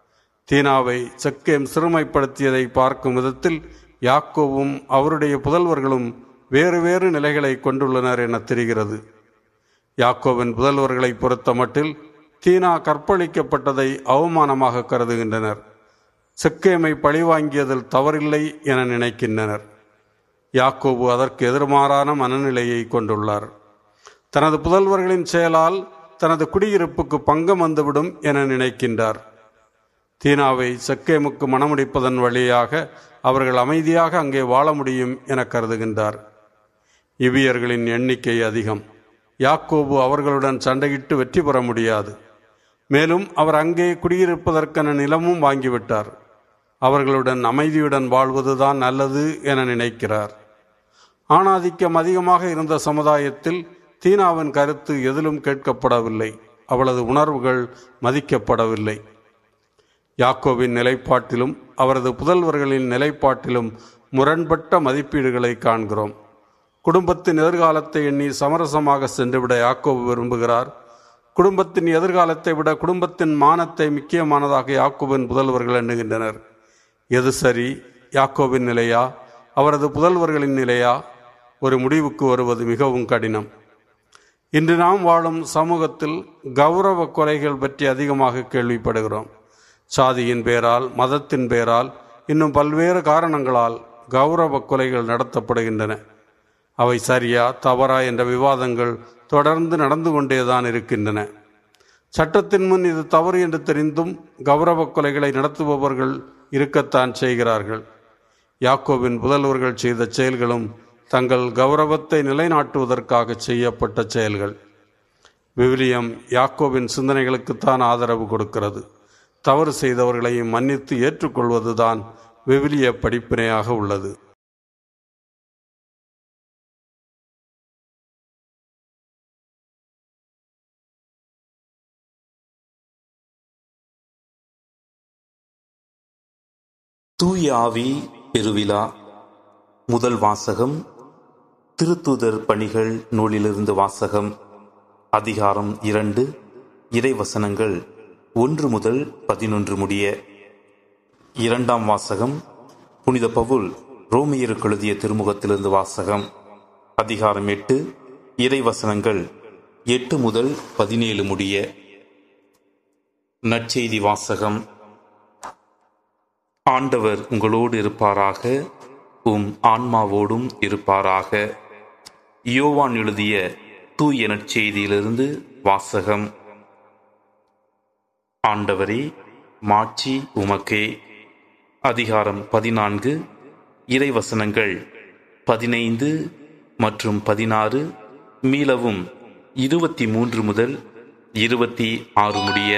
தீனாவை செக்கேம் சிறுமைப்படுத்தியதை பார்க்கும் விதத்தில் யாக்கோவும் அவருடைய புதல்வர்களும் வேறு வேறு நிலைகளை கொண்டுள்ளனர் என தெரிகிறது யாக்கோவின் புதல்வர்களை பொறுத்த மட்டில் தீனா கற்பழிக்கப்பட்டதை அவமானமாக கருதுகின்றனர் செக்கேமை பழிவாங்கியதில் தவறில்லை என நினைக்கின்றனர் யாக்கோபு அதற்கு எதிர்மாறான மனநிலையை கொண்டுள்ளார் தனது புதல்வர்களின் செயலால் தனது குடியிருப்புக்கு பங்கம் வந்துவிடும் என நினைக்கின்றார் தீனாவை செக்கேமுக்கு மணமுடிப்பதன் வழியாக அவர்கள் அமைதியாக அங்கே வாழ முடியும் என கருதுகின்றார் இவியர்களின் எண்ணிக்கை அதிகம் யாக்கோபு அவர்களுடன் சண்டையிட்டு வெற்றி பெற முடியாது மேலும் அவர் அங்கே குடியிருப்பதற்கான நிலமும் வாங்கிவிட்டார் அவர்களுடன் அமைதியுடன் வாழ்வதுதான் நல்லது என நினைக்கிறார் ஆணாதிக்கம் அதிகமாக இருந்த சமுதாயத்தில் தீனாவின் கருத்து எதிலும் கேட்கப்படவில்லை அவளது உணர்வுகள் மதிக்கப்படவில்லை யாக்கோவின் நிலைப்பாட்டிலும் அவரது புதல்வர்களின் நிலைப்பாட்டிலும் முரண்பட்ட மதிப்பீடுகளை காண்கிறோம் குடும்பத்தின் எதிர்காலத்தை எண்ணி சமரசமாக சென்றுவிட யாக்கோபு விரும்புகிறார் குடும்பத்தின் எதிர்காலத்தை விட குடும்பத்தின் மானத்தை முக்கியமானதாக யாக்கோவின் புதல்வர்கள் எண்ணுகின்றனர் எது சரி யாக்கோவின் நிலையா அவரது புதல்வர்களின் நிலையா ஒரு முடிவுக்கு வருவது மிகவும் கடினம் இன்று நாம் வாழும் சமூகத்தில் கௌரவ கொலைகள் பற்றி அதிகமாக கேள்விப்படுகிறோம் சாதியின் பேரால் மதத்தின் பேரால் இன்னும் பல்வேறு காரணங்களால் கௌரவ கொலைகள் நடத்தப்படுகின்றன அவை சரியா தவறா என்ற விவாதங்கள் தொடர்ந்து நடந்து கொண்டேதான் இருக்கின்றன சட்டத்தின் முன் இது தவறு என்று தெரிந்தும் கௌரவ கொலைகளை நடத்துபவர்கள் இருக்கத்தான் செய்கிறார்கள் யாக்கோவின் புதல்வர்கள் செய்த செயல்களும் தங்கள் கௌரவத்தை நிலைநாட்டுவதற்காக செய்யப்பட்ட செயல்கள் விவிலியம் யாக்கோவின் சிந்தனைகளுக்குத்தான் ஆதரவு கொடுக்கிறது தவறு செய்தவர்களையும் மன்னித்து ஏற்றுக்கொள்வதுதான் விவிலிய படிப்பினையாக உள்ளது தூய ஆவி பெருவிழா முதல் வாசகம் திருத்தூதர் பணிகள் நூலிலிருந்து வாசகம் அதிகாரம் இரண்டு இறைவசனங்கள் ஒன்று முதல் பதினொன்று முடிய இரண்டாம் வாசகம் புனித பவுல் ரோமியருக்கு எழுதிய திருமுகத்திலிருந்து வாசகம் அதிகாரம் எட்டு இறைவசனங்கள் எட்டு முதல் பதினேழு முடிய நற்செய்தி வாசகம் ஆண்டவர் உங்களோடு இருப்பாராக உம் ஆன்மாவோடும் இருப்பாராக யோவான் எழுதிய தூய நற்செய்தியிலிருந்து வாசகம் ஆண்டவரே மாட்சி உமக்கே அதிகாரம் பதினான்கு இறைவசனங்கள் பதினைந்து மற்றும் பதினாறு மீளவும் இருபத்தி மூன்று முதல் இருபத்தி ஆறு முடிய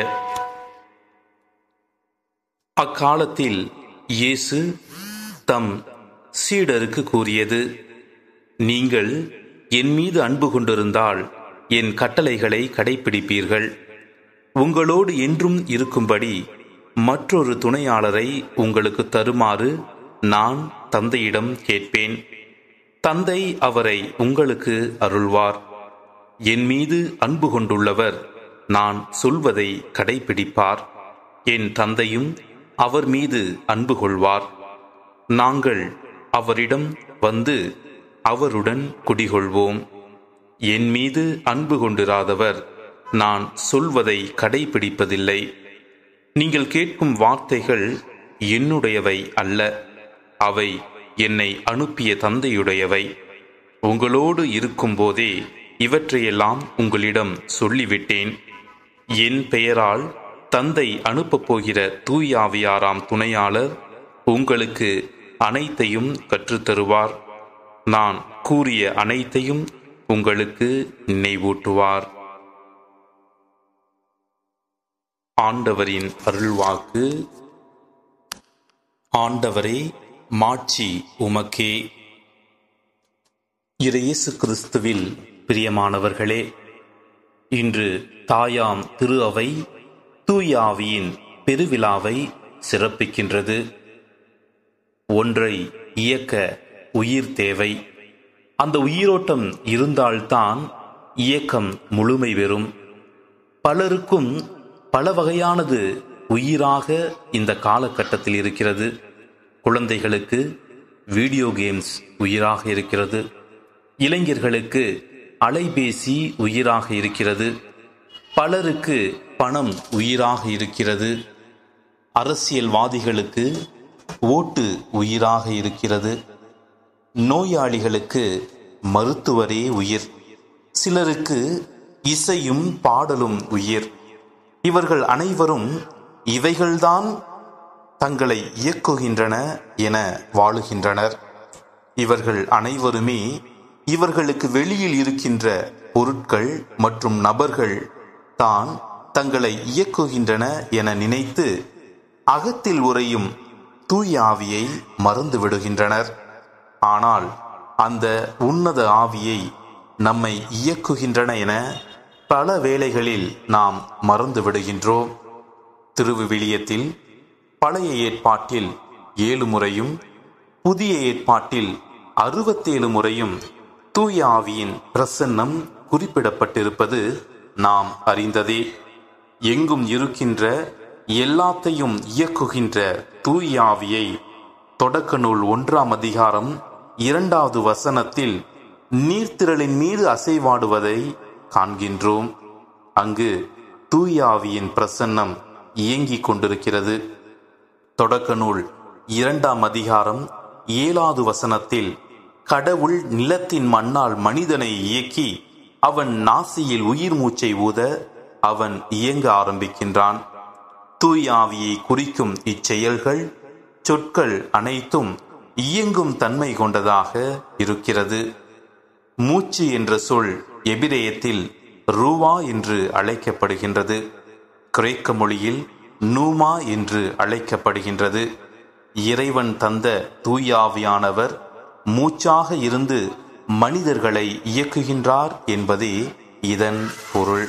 அக்காலத்தில் இயேசு தம் சீடருக்கு கூறியது நீங்கள் என் மீது அன்பு கொண்டிருந்தால் என் கட்டளைகளை கடைப்பிடிப்பீர்கள் உங்களோடு என்றும் இருக்கும்படி மற்றொரு துணையாளரை உங்களுக்கு தருமாறு நான் தந்தையிடம் கேட்பேன் தந்தை அவரை உங்களுக்கு அருள்வார் என் மீது அன்பு கொண்டுள்ளவர் நான் சொல்வதை கடைப்பிடிப்பார் என் தந்தையும் அவர் மீது அன்பு கொள்வார் நாங்கள் அவரிடம் வந்து அவருடன் குடிகொள்வோம் என் மீது அன்பு கொண்டிராதவர் நான் சொல்வதை கடைபிடிப்பதில்லை நீங்கள் கேட்கும் வார்த்தைகள் என்னுடையவை அல்ல அவை என்னை அனுப்பிய தந்தையுடையவை உங்களோடு இருக்கும்போதே இவற்றையெல்லாம் உங்களிடம் சொல்லிவிட்டேன் என் பெயரால் தந்தை அனுப்பப் போகிற தூயாவியாராம் துணையாளர் உங்களுக்கு அனைத்தையும் கற்றுத்தருவார் நான் கூறிய அனைத்தையும் உங்களுக்கு நினைவூட்டுவார் ஆண்டவரின் அருள்வாக்கு ஆண்டவரே மாட்சி உமக்கே இயேசு கிறிஸ்துவில் பிரியமானவர்களே இன்று தாயாம் திரு அவை தூய ஆவியின் பெருவிழாவை சிறப்பிக்கின்றது ஒன்றை இயக்க உயிர் தேவை அந்த உயிரோட்டம் இருந்தால்தான் இயக்கம் முழுமை பெறும் பலருக்கும் பல வகையானது உயிராக இந்த காலகட்டத்தில் இருக்கிறது குழந்தைகளுக்கு வீடியோ கேம்ஸ் உயிராக இருக்கிறது இளைஞர்களுக்கு அலைபேசி உயிராக இருக்கிறது பலருக்கு பணம் உயிராக இருக்கிறது அரசியல்வாதிகளுக்கு ஓட்டு உயிராக இருக்கிறது நோயாளிகளுக்கு மருத்துவரே உயிர் சிலருக்கு இசையும் பாடலும் உயிர் இவர்கள் அனைவரும் இவைகள்தான் தங்களை இயக்குகின்றன என வாழுகின்றனர் இவர்கள் அனைவருமே இவர்களுக்கு வெளியில் இருக்கின்ற பொருட்கள் மற்றும் நபர்கள் தான் தங்களை இயக்குகின்றன என நினைத்து அகத்தில் உறையும் தூய ஆவியை மறந்து விடுகின்றனர் ஆனால் அந்த உன்னத ஆவியை நம்மை இயக்குகின்றன என பல வேளைகளில் நாம் மறந்து விடுகின்றோம் திருவிவிலியத்தில் பழைய ஏற்பாட்டில் ஏழு முறையும் புதிய ஏற்பாட்டில் அறுபத்தேழு முறையும் தூய ஆவியின் பிரசன்னம் குறிப்பிடப்பட்டிருப்பது நாம் அறிந்ததே எங்கும் இருக்கின்ற எல்லாத்தையும் இயக்குகின்ற தூய ஆவியை தொடக்க நூல் ஒன்றாம் அதிகாரம் இரண்டாவது வசனத்தில் நீர்த்திரளின் மீது அசைவாடுவதை காண்கின்றோம் அங்கு தூய ஆவியின் பிரசன்னம் இயங்கிக் கொண்டிருக்கிறது தொடக்க நூல் இரண்டாம் அதிகாரம் ஏழாவது வசனத்தில் கடவுள் நிலத்தின் மண்ணால் மனிதனை இயக்கி அவன் நாசியில் உயிர் மூச்சை ஊத அவன் இயங்க ஆரம்பிக்கின்றான் தூய் ஆவியை குறிக்கும் இச்செயல்கள் சொற்கள் அனைத்தும் இயங்கும் தன்மை கொண்டதாக இருக்கிறது மூச்சு என்ற சொல் எபிரேயத்தில் ரூவா என்று அழைக்கப்படுகின்றது கிரேக்க மொழியில் நூமா என்று அழைக்கப்படுகின்றது இறைவன் தந்த தூயாவியானவர் மூச்சாக இருந்து மனிதர்களை இயக்குகின்றார் என்பதே இதன் பொருள்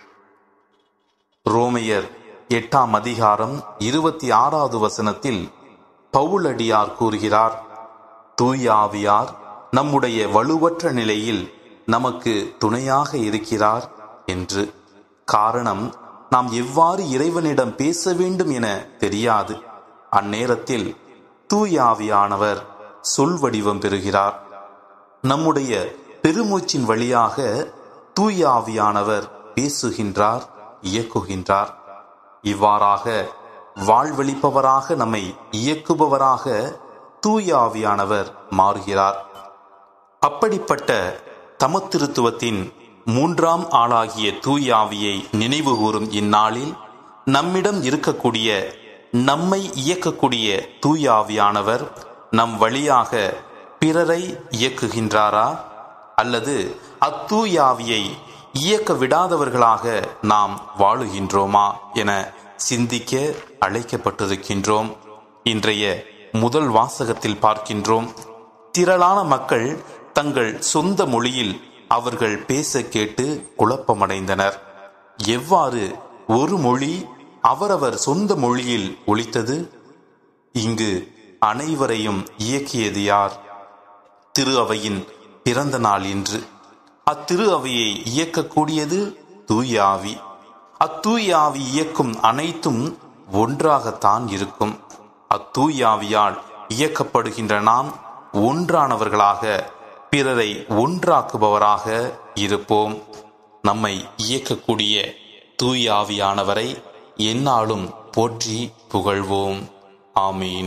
ரோமையர் எட்டாம் அதிகாரம் இருபத்தி ஆறாவது வசனத்தில் பவுலடியார் கூறுகிறார் தூயாவியார் நம்முடைய வலுவற்ற நிலையில் நமக்கு துணையாக இருக்கிறார் என்று காரணம் நாம் எவ்வாறு இறைவனிடம் பேச வேண்டும் என தெரியாது அந்நேரத்தில் தூயாவியானவர் சொல் வடிவம் பெறுகிறார் நம்முடைய பெருமூச்சின் வழியாக தூயாவியானவர் பேசுகின்றார் இயக்குகின்றார் இவ்வாறாக வாழ்வழிப்பவராக நம்மை இயக்குபவராக தூயாவியானவர் மாறுகிறார் அப்படிப்பட்ட தமத்திருத்துவத்தின் மூன்றாம் ஆளாகிய தூயாவியை நினைவுகூரும் இந்நாளில் நம்மிடம் இருக்கக்கூடிய நம்மை இயக்கக்கூடிய தூயாவியானவர் நம் வழியாக பிறரை இயக்குகின்றாரா அல்லது அத்தூயாவியை இயக்க விடாதவர்களாக நாம் வாழுகின்றோமா என சிந்திக்க அழைக்கப்பட்டிருக்கின்றோம் இன்றைய முதல் வாசகத்தில் பார்க்கின்றோம் திரளான மக்கள் தங்கள் சொந்த மொழியில் அவர்கள் பேச கேட்டு குழப்பமடைந்தனர் எவ்வாறு ஒரு மொழி அவரவர் சொந்த மொழியில் ஒலித்தது இங்கு அனைவரையும் இயக்கியது யார் திரு அவையின் பிறந்த நாள் இன்று அத்திரு அவையை இயக்கக்கூடியது தூய ஆவி அத்தூய ஆவி இயக்கும் அனைத்தும் ஒன்றாகத்தான் இருக்கும் அத்தூய ஆவியால் இயக்கப்படுகின்ற நாம் ஒன்றானவர்களாக பிறரை ஒன்றாக்குபவராக இருப்போம் நம்மை இயக்கக்கூடிய தூய ஆவியானவரை எந்நாளும் போற்றி புகழ்வோம் ஆமீன்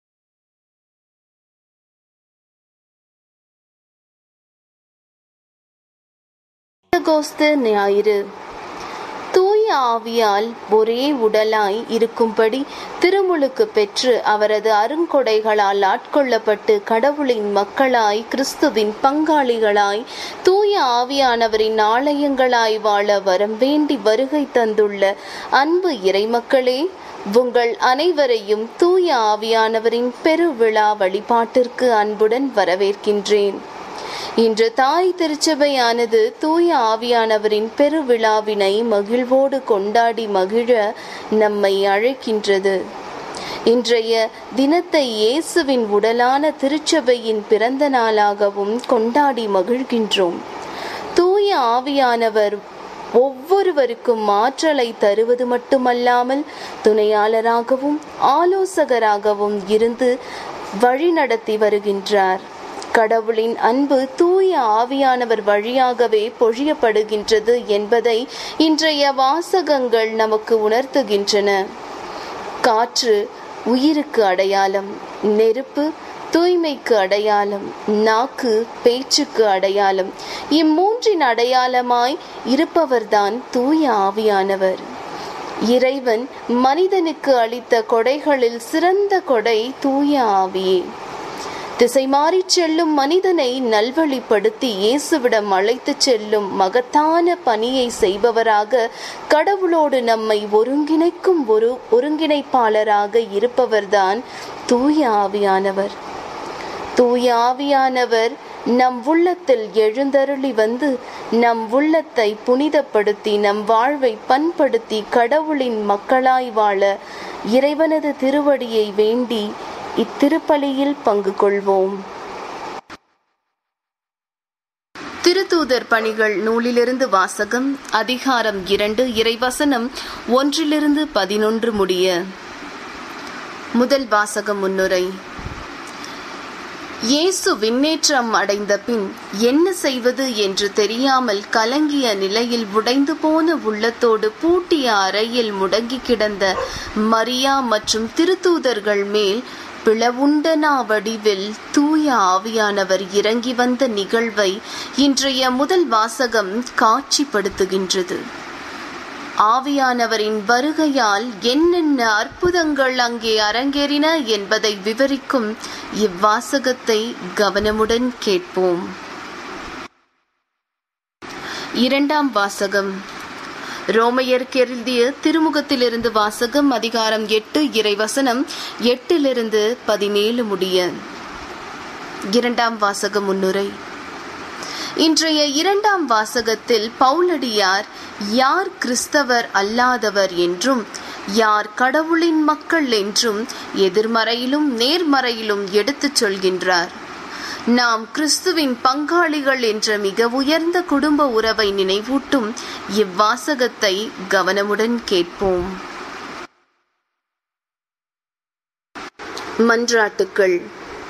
பெந்தகோஸ்து ஞாயிறு தூய ஆவியால் ஒரே உடலாய் இருக்கும்படி திருமுழுக்கு பெற்று அவரது அருங்கொடைகளால் ஆட்கொள்ளப்பட்டு கடவுளின் மக்களாய் கிறிஸ்துவின் பங்காளிகளாய் தூய ஆவியானவரின் ஆலயங்களாய் வாழ வரம் வேண்டி வருகை தந்துள்ள அன்பு இறைமக்களே உங்கள் அனைவரையும் தூய ஆவியானவரின் பெருவிழா வழிபாட்டிற்கு அன்புடன் வரவேற்கின்றேன் இன்று தாய் திருச்சபையானது தூய ஆவியானவரின் பெருவிழாவினை மகிழ்வோடு கொண்டாடி மகிழ நம்மை அழைக்கின்றது இன்றைய தினத்தை இயேசுவின் உடலான திருச்சபையின் பிறந்த நாளாகவும் கொண்டாடி மகிழ்கின்றோம் தூய ஆவியானவர் ஒவ்வொருவருக்கும் ஆற்றலை தருவது மட்டுமல்லாமல் துணையாளராகவும் ஆலோசகராகவும் இருந்து வழிநடத்தி வருகின்றார் கடவுளின் அன்பு தூய ஆவியானவர் வழியாகவே பொழியப்படுகின்றது என்பதை இன்றைய வாசகங்கள் நமக்கு உணர்த்துகின்றன காற்று உயிருக்கு அடையாளம் நெருப்பு தூய்மைக்கு அடையாளம் நாக்கு பேச்சுக்கு அடையாளம் இம்மூன்றின் அடையாளமாய் இருப்பவர்தான் தூய ஆவியானவர் இறைவன் மனிதனுக்கு அளித்த கொடைகளில் சிறந்த கொடை தூய ஆவியே திசை மாறிச் செல்லும் மனிதனை நல்வழிப்படுத்தி இயேசுவிடம் அழைத்துச் செல்லும் மகத்தான பணியை செய்பவராக கடவுளோடு நம்மை ஒருங்கிணைக்கும் ஒரு ஒருங்கிணைப்பாளராக இருப்பவர்தான் தூய ஆவியானவர் தூய ஆவியானவர் நம் உள்ளத்தில் எழுந்தருளி வந்து நம் உள்ளத்தை புனிதப்படுத்தி நம் வாழ்வை பண்படுத்தி கடவுளின் மக்களாய் வாழ இறைவனது திருவடியை வேண்டி இத்திருப்பலியில் பங்கு கொள்வோம் திருத்தூதர் பணிகள் நூலிலிருந்து வாசகம் அதிகாரம் இரண்டு இறைவசனம் ஒன்றிலிருந்து பதினொன்று முடிய முதல் வாசகம் முன்னுரை இயேசு விண்ணேற்றம் அடைந்த பின் என்ன செய்வது என்று தெரியாமல் கலங்கிய நிலையில் உடைந்து போன உள்ளத்தோடு பூட்டிய அறையில் முடங்கி கிடந்த மரியா மற்றும் திருத்தூதர்கள் மேல் பிளவுண்டனா வடிவில் தூய ஆவியானவர் இறங்கி வந்த நிகழ்வை இன்றைய முதல் வாசகம் காட்சிப்படுத்துகின்றது ஆவியானவரின் வருகையால் என்னென்ன அற்புதங்கள் அங்கே அரங்கேறின என்பதை விவரிக்கும் இவ்வாசகத்தை கவனமுடன் கேட்போம் இரண்டாம் வாசகம் ரோமையருக்கு எழுதிய திருமுகத்திலிருந்து வாசகம் அதிகாரம் எட்டு இறைவசனம் எட்டிலிருந்து பதினேழு முடிய இரண்டாம் வாசக முன்னுரை இன்றைய இரண்டாம் வாசகத்தில் பவுலடியார் யார் கிறிஸ்தவர் அல்லாதவர் என்றும் யார் கடவுளின் மக்கள் என்றும் எதிர்மறையிலும் நேர்மறையிலும் எடுத்துச் சொல்கின்றார் நாம் கிறிஸ்துவின் பங்காளிகள் என்ற மிக உயர்ந்த குடும்ப உறவை நினைவூட்டும் இவ்வாசகத்தை கவனமுடன் கேட்போம் மன்றாட்டுக்கள்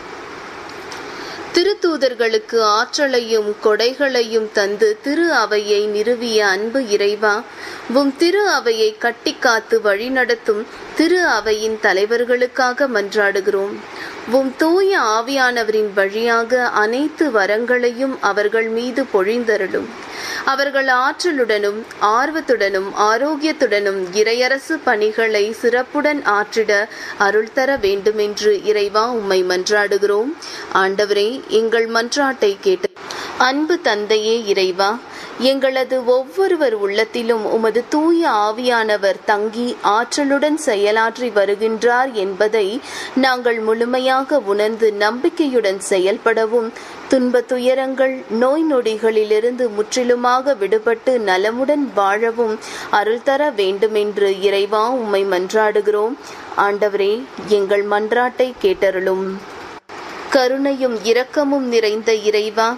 திருத்தூதர்களுக்கு ஆற்றலையும் கொடைகளையும் தந்து திரு அவையை நிறுவிய அன்பு இறைவா உம் திரு அவையை கட்டிக்காத்து வழிநடத்தும் திரு அவையின் தலைவர்களுக்காக மன்றாடுகிறோம் உம் தூய ஆவியானவரின் வழியாக அனைத்து வரங்களையும் அவர்கள் மீது பொழிந்தருளும் அவர்கள் ஆற்றலுடனும் ஆர்வத்துடனும் ஆரோக்கியத்துடனும் இறையரசு பணிகளை சிறப்புடன் ஆற்றிட அருள் தர வேண்டுமென்று இறைவா உம்மை மன்றாடுகிறோம் ஆண்டவரே எங்கள் மன்றாட்டை கேட்டு அன்பு தந்தையே இறைவா எங்களது ஒவ்வொருவர் உள்ளத்திலும் உமது தூய ஆவியானவர் தங்கி ஆற்றலுடன் செயலாற்றி வருகின்றார் என்பதை நாங்கள் முழுமையாக உணர்ந்து நம்பிக்கையுடன் செயல்படவும் துன்ப துயரங்கள் நோய் நொடிகளிலிருந்து முற்றிலுமாக விடுபட்டு நலமுடன் வாழவும் அருள் தர வேண்டுமென்று இறைவா உம்மை மன்றாடுகிறோம் ஆண்டவரே எங்கள் மன்றாட்டை கேட்டருளும் கருணையும் இரக்கமும் நிறைந்த இறைவா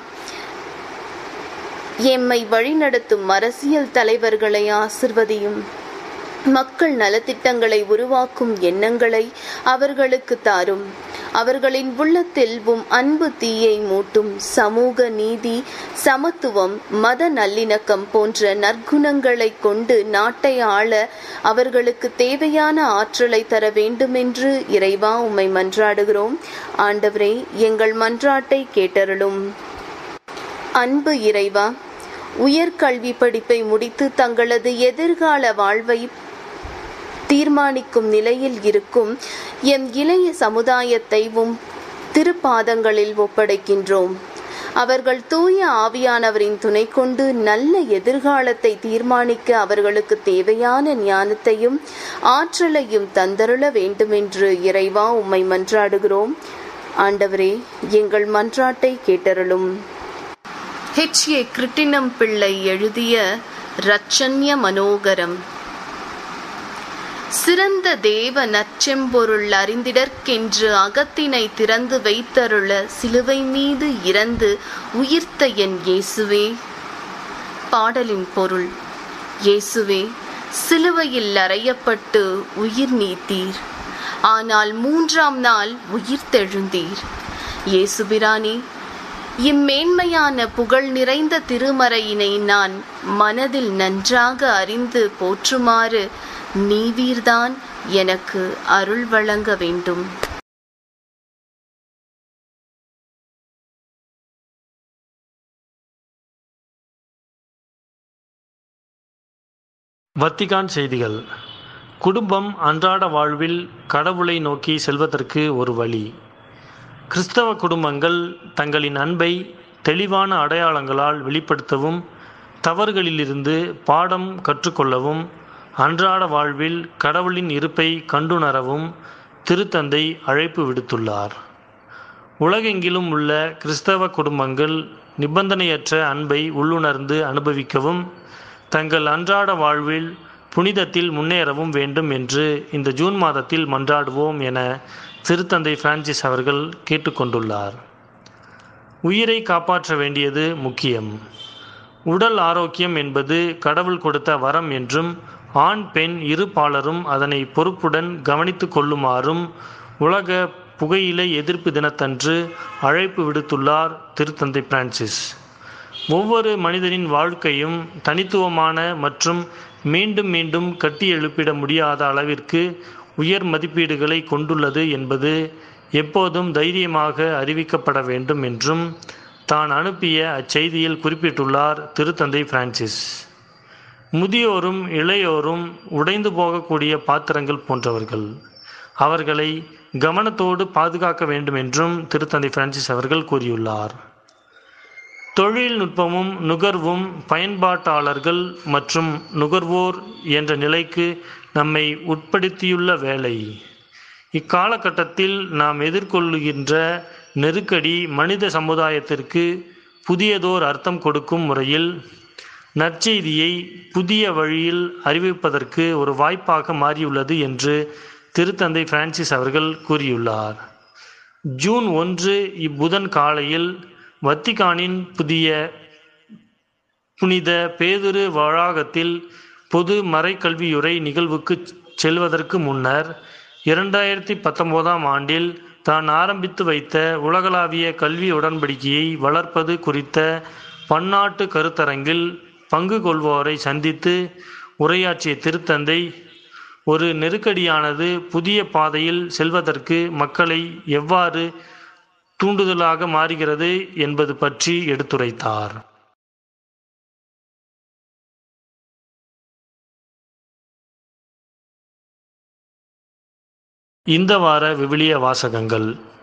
எம்மை வழிநடத்தும் அரசியல் தலைவர்களை ஆசிர்வதியும் மக்கள் நலத்திட்டங்களை உருவாக்கும் எண்ணங்களை அவர்களுக்கு தாரும் அவர்களின் உள்ளத்தில் உம் அன்பு தீயை மூட்டும் சமூக நீதி சமத்துவம் மத நல்லிணக்கம் போன்ற நற்குணங்களை கொண்டு நாட்டை ஆள அவர்களுக்கு தேவையான ஆற்றலை தர வேண்டுமென்று இறைவா உம்மை மன்றாடுகிறோம் ஆண்டவரே எங்கள் மன்றாட்டை கேட்டருளும் அன்பு இறைவா உயர்கல்வி படிப்பை முடித்து தங்களது எதிர்கால வாழ்வை தீர்மானிக்கும் நிலையில் இருக்கும் எம் இளைய சமுதாயத்தை உம் திருப்பாதங்களில் ஒப்படைக்கின்றோம் அவர்கள் தூய ஆவியானவரின் துணை கொண்டு நல்ல எதிர்காலத்தை தீர்மானிக்க அவர்களுக்கு தேவையான ஞானத்தையும் ஆற்றலையும் தந்தருள வேண்டுமென்று இறைவா உம்மை மன்றாடுகிறோம் ஆண்டவரே எங்கள் மன்றாட்டை கேட்டருளும் ஹெச் ஏ கிருட்டினம் பிள்ளை எழுதிய ரச்சன்ய மனோகரம் சிறந்த தேவ நச்செம்பொருள் அறிந்திடற்கென்று அகத்தினை திறந்து வைத்தருள சிலுவை மீது இறந்து உயிர்த்த என் இயேசுவே பாடலின் பொருள் இயேசுவே சிலுவையில் அறையப்பட்டு உயிர் நீத்தீர் ஆனால் மூன்றாம் நாள் உயிர் தெழுந்தீர் இயேசுபிரானே இம்மேன்மையான புகழ் நிறைந்த திருமறையினை நான் மனதில் நன்றாக அறிந்து போற்றுமாறு நீவீர்தான் எனக்கு அருள் வழங்க வேண்டும் வத்திகான் செய்திகள் குடும்பம் அன்றாட வாழ்வில் கடவுளை நோக்கி செல்வதற்கு ஒரு வழி கிறிஸ்தவ குடும்பங்கள் தங்களின் அன்பை தெளிவான அடையாளங்களால் வெளிப்படுத்தவும் தவறுகளிலிருந்து பாடம் கற்றுக்கொள்ளவும் அன்றாட வாழ்வில் கடவுளின் இருப்பை கண்டுணரவும் திருத்தந்தை அழைப்பு விடுத்துள்ளார் உலகெங்கிலும் உள்ள கிறிஸ்தவ குடும்பங்கள் நிபந்தனையற்ற அன்பை உள்ளுணர்ந்து அனுபவிக்கவும் தங்கள் அன்றாட வாழ்வில் புனிதத்தில் முன்னேறவும் வேண்டும் என்று இந்த ஜூன் மாதத்தில் மன்றாடுவோம் என திருத்தந்தை பிரான்சிஸ் அவர்கள் கேட்டுக்கொண்டுள்ளார் உயிரை காப்பாற்ற வேண்டியது முக்கியம் உடல் ஆரோக்கியம் என்பது கடவுள் கொடுத்த வரம் என்றும் ஆண் பெண் இரு பாலரும் அதனை பொறுப்புடன் கவனித்து கொள்ளுமாறும் உலக புகையிலை எதிர்ப்பு தினத்தன்று அழைப்பு விடுத்துள்ளார் திருத்தந்தை பிரான்சிஸ் ஒவ்வொரு மனிதனின் வாழ்க்கையும் தனித்துவமான மற்றும் மீண்டும் மீண்டும் கட்டி எழுப்பிட முடியாத அளவிற்கு உயர் மதிப்பீடுகளை கொண்டுள்ளது என்பது எப்போதும் தைரியமாக அறிவிக்கப்பட வேண்டும் என்றும் தான் அனுப்பிய அச்செய்தியில் குறிப்பிட்டுள்ளார் திருத்தந்தை பிரான்சிஸ் முதியோரும் இளையோரும் உடைந்து போகக்கூடிய பாத்திரங்கள் போன்றவர்கள் அவர்களை கவனத்தோடு பாதுகாக்க வேண்டும் என்றும் திருத்தந்தை பிரான்சிஸ் அவர்கள் கூறியுள்ளார் தொழில்நுட்பமும் நுகர்வும் பயன்பாட்டாளர்கள் மற்றும் நுகர்வோர் என்ற நிலைக்கு நம்மை உட்படுத்தியுள்ள வேலை இக்காலகட்டத்தில் நாம் எதிர்கொள்ளுகின்ற நெருக்கடி மனித சமுதாயத்திற்கு புதியதோர் அர்த்தம் கொடுக்கும் முறையில் நற்செய்தியை புதிய வழியில் அறிவிப்பதற்கு ஒரு வாய்ப்பாக மாறியுள்ளது என்று திருத்தந்தை பிரான்சிஸ் அவர்கள் கூறியுள்ளார் ஜூன் ஒன்று இப்புதன் காலையில் வத்திகானின் புதிய புனித பேதுரு வளாகத்தில் பொது மறைக்கல்வியுரை நிகழ்வுக்கு செல்வதற்கு முன்னர் இரண்டாயிரத்தி பத்தொன்பதாம் ஆண்டில் தான் ஆரம்பித்து வைத்த உலகளாவிய கல்வி உடன்படிக்கையை வளர்ப்பது குறித்த பன்னாட்டு கருத்தரங்கில் பங்கு கொள்வோரை சந்தித்து உரையாற்றிய திருத்தந்தை ஒரு நெருக்கடியானது புதிய பாதையில் செல்வதற்கு மக்களை எவ்வாறு தூண்டுதலாக மாறுகிறது என்பது பற்றி எடுத்துரைத்தார் இந்த வார விவிலிய வாசகங்கள்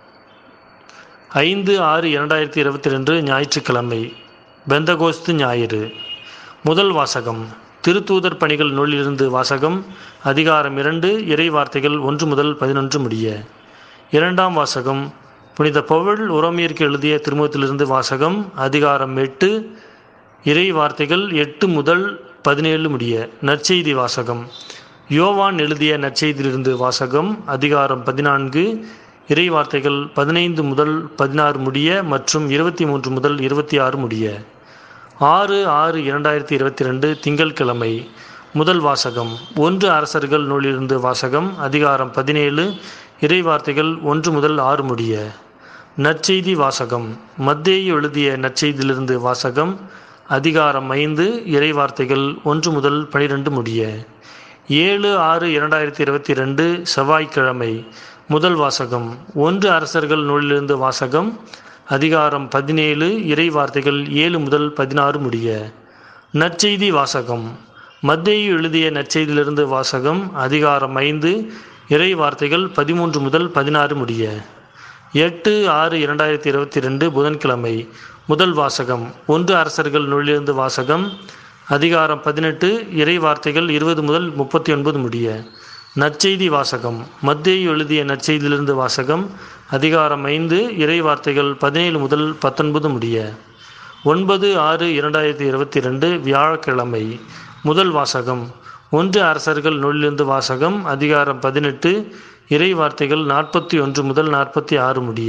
ஐந்து ஆறு இரண்டாயிரத்தி இருபத்தி ரெண்டு ஞாயிற்றுக்கிழமை பெந்தகோஸ்து ஞாயிறு முதல் வாசகம் திருத்தூதர் பணிகள் நூலிலிருந்து வாசகம் அதிகாரம் இரண்டு இறை வார்த்தைகள் ஒன்று முதல் பதினொன்று முடிய இரண்டாம் வாசகம் புனித பவுல் உரோமியருக்கு எழுதிய திருமுகத்திலிருந்து வாசகம் அதிகாரம் எட்டு இறை வார்த்தைகள் எட்டு முதல் பதினேழு முடிய நற்செய்தி வாசகம் யோவான் எழுதிய நற்செய்தியிலிருந்து வாசகம் அதிகாரம் பதினான்கு இறை வார்த்தைகள் பதினைந்து முதல் பதினாறு முடிய மற்றும் இருபத்தி மூன்று முதல் இருபத்தி ஆறு முடிய ஆறு ஆறு இரண்டாயிரத்தி இருபத்தி ரெண்டு திங்கட்கிழமை முதல் வாசகம் ஒன்று அரசர்கள் நூலிலிருந்து வாசகம் அதிகாரம் பதினேழு இறை வார்த்தைகள் ஒன்று முதல் ஆறு முடிய நற்செய்தி வாசகம் மத்தேயு எழுதிய நற்செய்தியிலிருந்து வாசகம் அதிகாரம் ஐந்து இறை வார்த்தைகள் ஒன்று முதல் பனிரெண்டு முடிய ஏழு ஆறு இரண்டாயிரத்தி இருபத்தி ரெண்டு செவ்வாய்க்கிழமை முதல் வாசகம் ஒன்று அரசர்கள் நூலிலிருந்து வாசகம் அதிகாரம் பதினேழு இறை வார்த்தைகள் ஏழு முதல் பதினாறு முடிய நற்செய்தி வாசகம் மத்தேயு எழுதிய நற்செய்தியிலிருந்து வாசகம் அதிகாரம் ஐந்து இறை வார்த்தைகள் பதிமூன்று முதல் பதினாறு முடிய எட்டு ஆறு இரண்டாயிரத்தி இருபத்தி ரெண்டு புதன்கிழமை முதல் வாசகம் ஒன்று அரசர்கள் நூலிலிருந்து வாசகம் அதிகாரம் பதினெட்டு இறை வார்த்தைகள் இருபது முதல் முப்பத்தி ஒன்பது முடிய நற்செய்தி வாசகம் மத்தேயு எழுதிய நற்செய்தியிலிருந்து வாசகம் அதிகாரம் ஐந்து இறை வார்த்தைகள் பதினேழு முதல் பத்தொன்பது முடிய ஒன்பது ஆறு இரண்டாயிரத்தி இருபத்தி ரெண்டு வியாழக்கிழமை முதல் வாசகம் ஒன்று அரசர்கள் நூலிலிருந்து வாசகம் அதிகாரம் பதினெட்டு இறை வார்த்தைகள் நாற்பத்தி ஒன்று முதல் நாற்பத்தி ஆறு முடிய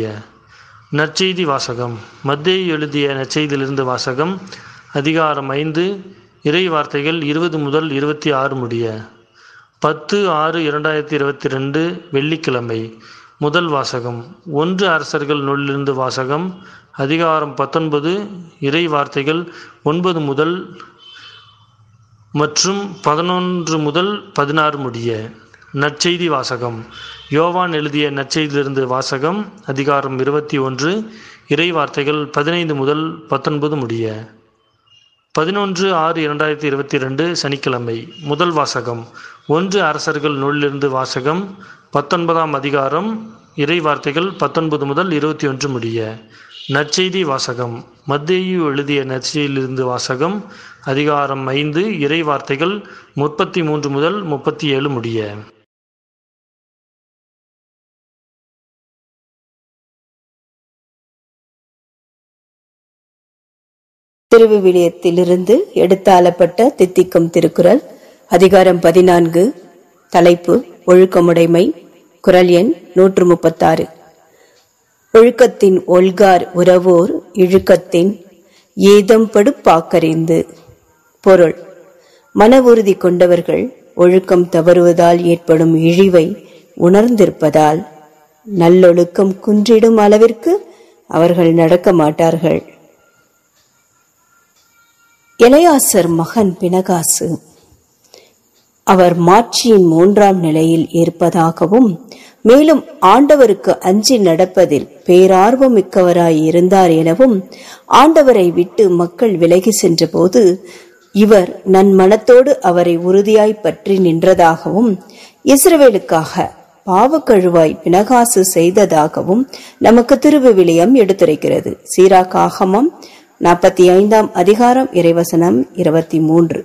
நற்செய்தி வாசகம் மத்தேயு எழுதிய நற்செய்தியிலிருந்து வாசகம் அதிகாரம் ஐந்து இறை வார்த்தைகள் இருபது முதல் இருபத்தி ஆறு முடிய பத்து ஆறு இரண்டாயிரத்தி இருபத்தி ரெண்டு வெள்ளிக்கிழமை முதல் வாசகம் ஒன்று அரசர்கள் நூலிலிருந்து வாசகம் அதிகாரம் பத்தொன்பது இறை வார்த்தைகள் ஒன்பது முதல் மற்றும் பதினொன்று முதல் பதினாறு முடிய நற்செய்தி வாசகம் யோவான் எழுதிய நற்செய்தியிலிருந்து வாசகம் அதிகாரம் இருபத்தி ஒன்று இறை வார்த்தைகள் பதினைந்து முதல் பத்தொன்பது முடிய பதினொன்று ஆறு இரண்டாயிரத்தி இருபத்தி ரெண்டு சனிக்கிழமை முதல் வாசகம் ஒன்று அரசர்கள் நூலிலிருந்து வாசகம் பத்தொன்பதாம் அதிகாரம் இறை வார்த்தைகள் பத்தொன்பது முதல் இருபத்தி ஒன்று முடிய நற்செய்தி வாசகம் மத்தேயு எழுதிய நற்செய்தியிலிருந்து வாசகம் அதிகாரம் ஐந்து இறை வார்த்தைகள் முப்பத்தி மூன்று முதல் முப்பத்தி ஏழு முடிய திருவிவிலியத்திலிருந்து எடுத்தாளப்பட்ட தித்திக்கும் திருக்குறள் அதிகாரம் பதினான்கு தலைப்பு ஒழுக்கமுடைமை குரல் எண் நூற்று முப்பத்தாறு ஒழுக்கத்தின் ஒல்கார் உறவோர் இழுக்கத்தின் ஏதம்படு பாக்கறிந்து பொருள் மன உறுதி கொண்டவர்கள் ஒழுக்கம் தவறுவதால் ஏற்படும் இழிவை உணர்ந்திருப்பதால் நல்லொழுக்கம் குன்றிடும் அளவிற்கு அவர்கள் நடக்க மாட்டார்கள் இளையாசர் மகன் பினகாசு அவர் மாட்சியின் மூன்றாம் நிலையில் இருப்பதாகவும் மேலும் ஆண்டவருக்கு அஞ்சி நடப்பதில் பேரார்வம் மிக்கவராய் இருந்தார் எனவும் ஆண்டவரை விட்டு மக்கள் விலகி சென்றபோது இவர் நன்மனத்தோடு அவரை உறுதியாய் பற்றி நின்றதாகவும் இஸ்ரவேலுக்காக பாவக்கழுவாய் பினகாசு செய்ததாகவும் நமக்கு திருவிவிலியம் எடுத்துரைக்கிறது சீராக்காகமம் நாற்பத்தி ஐந்தாம் அதிகாரம் இறைவசனம் இருபத்தி மூன்று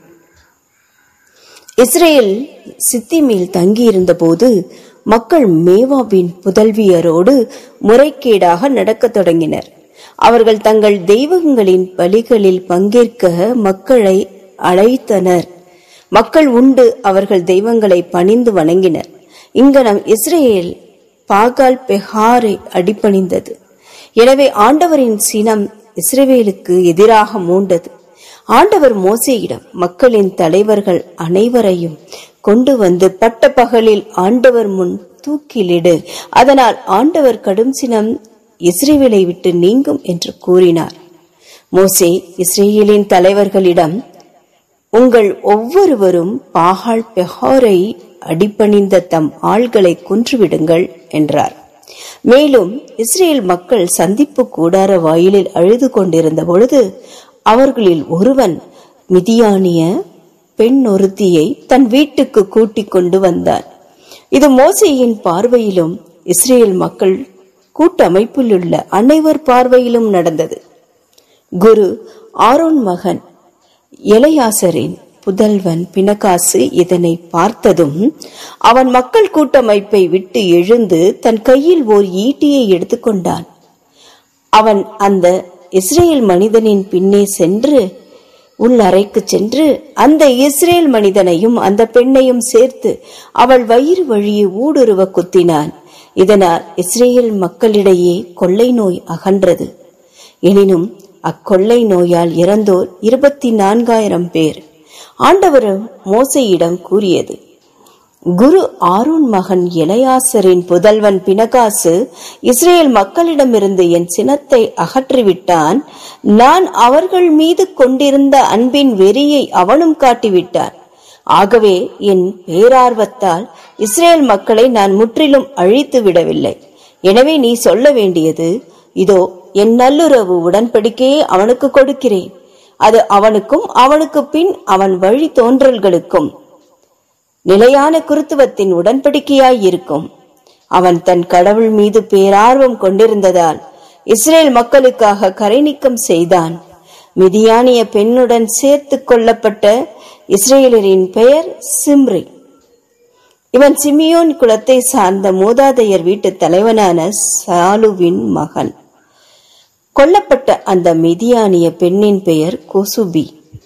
இஸ்ரேல் சித்திமில் தங்கியிருந்த போது மக்கள் மேவாவின் புதல்வியரோடு முறைகேடாக நடக்கத் தொடங்கினர் அவர்கள் தங்கள் தெய்வங்களின் பலிகளில் பங்கேற்க மக்களை அழைத்தனர் மக்கள் உண்டு அவர்கள் தெய்வங்களை பணிந்து வணங்கினர் இங்கனம் இஸ்ரேல் பாகால் பெஹாரை அடிபணிந்தது எனவே ஆண்டவரின் சினம் இஸ்ரவேலுக்கு எதிராக மூண்டது ஆண்டவர் மோசேயிடம் மக்களின் தலைவர்கள் அனைவரையும் கொண்டு வந்து பட்ட பகலில் ஆண்டவர் முன் தூக்கிலிடு அதனால் ஆண்டவர் கடும் சினம் இஸ்ரேவேலை விட்டு நீங்கும் என்று கூறினார் மோசே இஸ்ரேலின் தலைவர்களிடம் உங்கள் ஒவ்வொருவரும் பாகால் பெஹாரை அடிபணிந்த தம் ஆள்களை கொன்றுவிடுங்கள் என்றார் மேலும் இஸ்ரேல் மக்கள் சந்திப்பு கூடார வாயிலில் அழுது கொண்டிருந்த பொழுது அவர்களில் ஒருவன் மிதியானிய பெண் ஒருத்தியை தன் வீட்டுக்கு கூட்டிக் கொண்டு வந்தான் இது மோசேயின் பார்வையிலும் இஸ்ரேல் மக்கள் கூட்டமைப்பில் உள்ள அனைவர் பார்வையிலும் நடந்தது குரு ஆரோன் மகன் எலையாசரின் புதல்வன் பினகாசு இதனை பார்த்ததும் அவன் மக்கள் கூட்டமைப்பை விட்டு எழுந்து தன் கையில் ஓர் ஈட்டியை எடுத்துக்கொண்டான் அவன் அந்த இஸ்ரேல் மனிதனின் பின்னே சென்று உள் அறைக்கு சென்று அந்த இஸ்ரேல் மனிதனையும் அந்த பெண்ணையும் சேர்த்து அவள் வயிறு வழியே ஊடுருவ குத்தினான் இதனால் இஸ்ரேல் மக்களிடையே கொள்ளை நோய் அகன்றது எனினும் அக்கொள்ளை நோயால் இறந்தோர் இருபத்தி நான்காயிரம் பேர் ஆண்டவர் மோசையிடம் கூறியது குரு ஆரோன் மகன் எலையாசரின் புதல்வன் பினகாசு இஸ்ரேல் மக்களிடமிருந்து என் சினத்தை அகற்றிவிட்டான் நான் அவர்கள் மீது கொண்டிருந்த அன்பின் வெறியை அவனும் காட்டிவிட்டான் ஆகவே என் பேரார்வத்தால் இஸ்ரேல் மக்களை நான் முற்றிலும் அழித்து விடவில்லை எனவே நீ சொல்ல வேண்டியது இதோ என் நல்லுறவு உடன்படிக்கையை அவனுக்கு கொடுக்கிறேன் அது அவனுக்கும் அவனுக்கு பின் அவன் வழி தோன்றல்களுக்கும் நிலையான குருத்துவத்தின் உடன்படிக்கையாய் இருக்கும் அவன் தன் கடவுள் மீது பேரார்வம் கொண்டிருந்ததால் இஸ்ரேல் மக்களுக்காக கரை நீக்கம் செய்தான் மிதியானிய பெண்ணுடன் சேர்த்து கொள்ளப்பட்ட இஸ்ரேலரின் பெயர் சிம்ரி இவன் சிமியோன் குலத்தை சார்ந்த மூதாதையர் வீட்டு தலைவனான சாலுவின் மகன் கொல்லப்பட்ட அந்த மிதியானிய பெண்ணின் பெயர் கொசுபி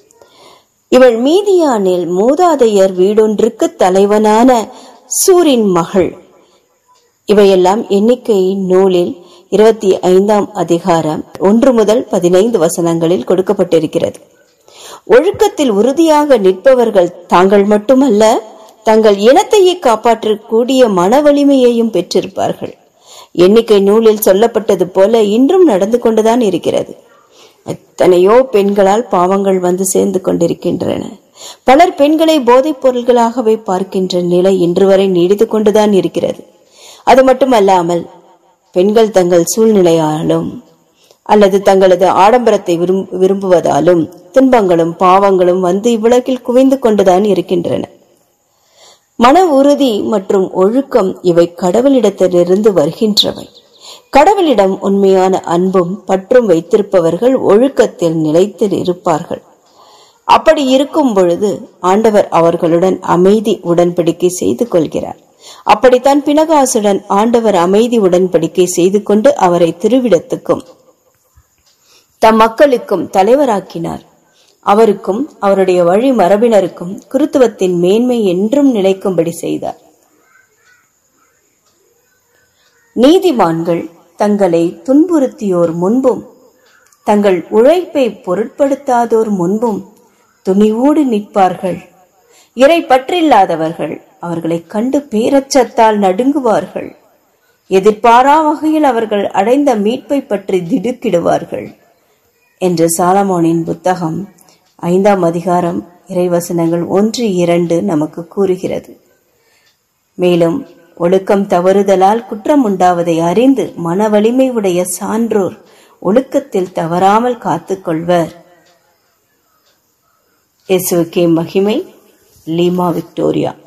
இவள் மீதியானில் மூதாதையர் வீடொன்றுக்கு தலைவனான சூரின் மகள் இவையெல்லாம் எண்ணிக்கை நூலில் இருபத்தி ஐந்தாம் அதிகாரம் ஒன்று முதல் பதினைந்து வசனங்களில் கொடுக்கப்பட்டிருக்கிறது ஒழுக்கத்தில் உறுதியாக நிற்பவர்கள் தாங்கள் மட்டுமல்ல தங்கள் இனத்தையே காப்பாற்றக்கூடிய மன வலிமையையும் பெற்றிருப்பார்கள் எண்ணிக்கை நூலில் சொல்லப்பட்டது போல இன்றும் நடந்து கொண்டுதான் இருக்கிறது எத்தனையோ பெண்களால் பாவங்கள் வந்து சேர்ந்து கொண்டிருக்கின்றன பலர் பெண்களை போதைப் பொருள்களாகவே பார்க்கின்ற நிலை இன்று வரை நீடித்து கொண்டுதான் இருக்கிறது அது மட்டுமல்லாமல் பெண்கள் தங்கள் சூழ்நிலையாலும் அல்லது தங்களது ஆடம்பரத்தை விரும்- விரும்புவதாலும் துன்பங்களும் பாவங்களும் வந்து இவ்வுலகில் குவிந்து கொண்டுதான் இருக்கின்றன மன உறுதி மற்றும் ஒழுக்கம் இவை கடவுளிடத்திலிருந்து வருகின்றவை கடவுளிடம் உண்மையான அன்பும் பற்றும் வைத்திருப்பவர்கள் ஒழுக்கத்தில் நிலைத்து இருப்பார்கள் அப்படி இருக்கும் பொழுது ஆண்டவர் அவர்களுடன் அமைதி உடன்படிக்கை செய்து கொள்கிறார் அப்படித்தான் பினகாசுடன் ஆண்டவர் அமைதி உடன்படிக்கை செய்து கொண்டு அவரை திருவிடத்துக்கும் தம் மக்களுக்கும் தலைவராக்கினார் அவருக்கும் அவருடைய வழி மரபினருக்கும் குருத்துவத்தின் மேன்மை என்றும் நிலைக்கும்படி செய்தார் நீதிமான்கள் தங்களை துன்புறுத்தியோர் முன்பும் தங்கள் உழைப்பை பொருட்படுத்தாதோர் முன்பும் துணிவோடு நிற்பார்கள் இறை பற்றில்லாதவர்கள் அவர்களை கண்டு பேரச்சத்தால் நடுங்குவார்கள் எதிர்பாரா வகையில் அவர்கள் அடைந்த மீட்பை பற்றி திடுக்கிடுவார்கள் என்று சாலமோனின் புத்தகம் ஐந்தாம் அதிகாரம் இறைவசனங்கள் ஒன்று இரண்டு நமக்கு கூறுகிறது மேலும் ஒழுக்கம் தவறுதலால் குற்றம் உண்டாவதை அறிந்து மன வலிமை உடைய சான்றோர் ஒழுக்கத்தில் தவறாமல் காத்துக்கொள்வர் இயேசுவுக்கே மகிமை லீமா விக்டோரியா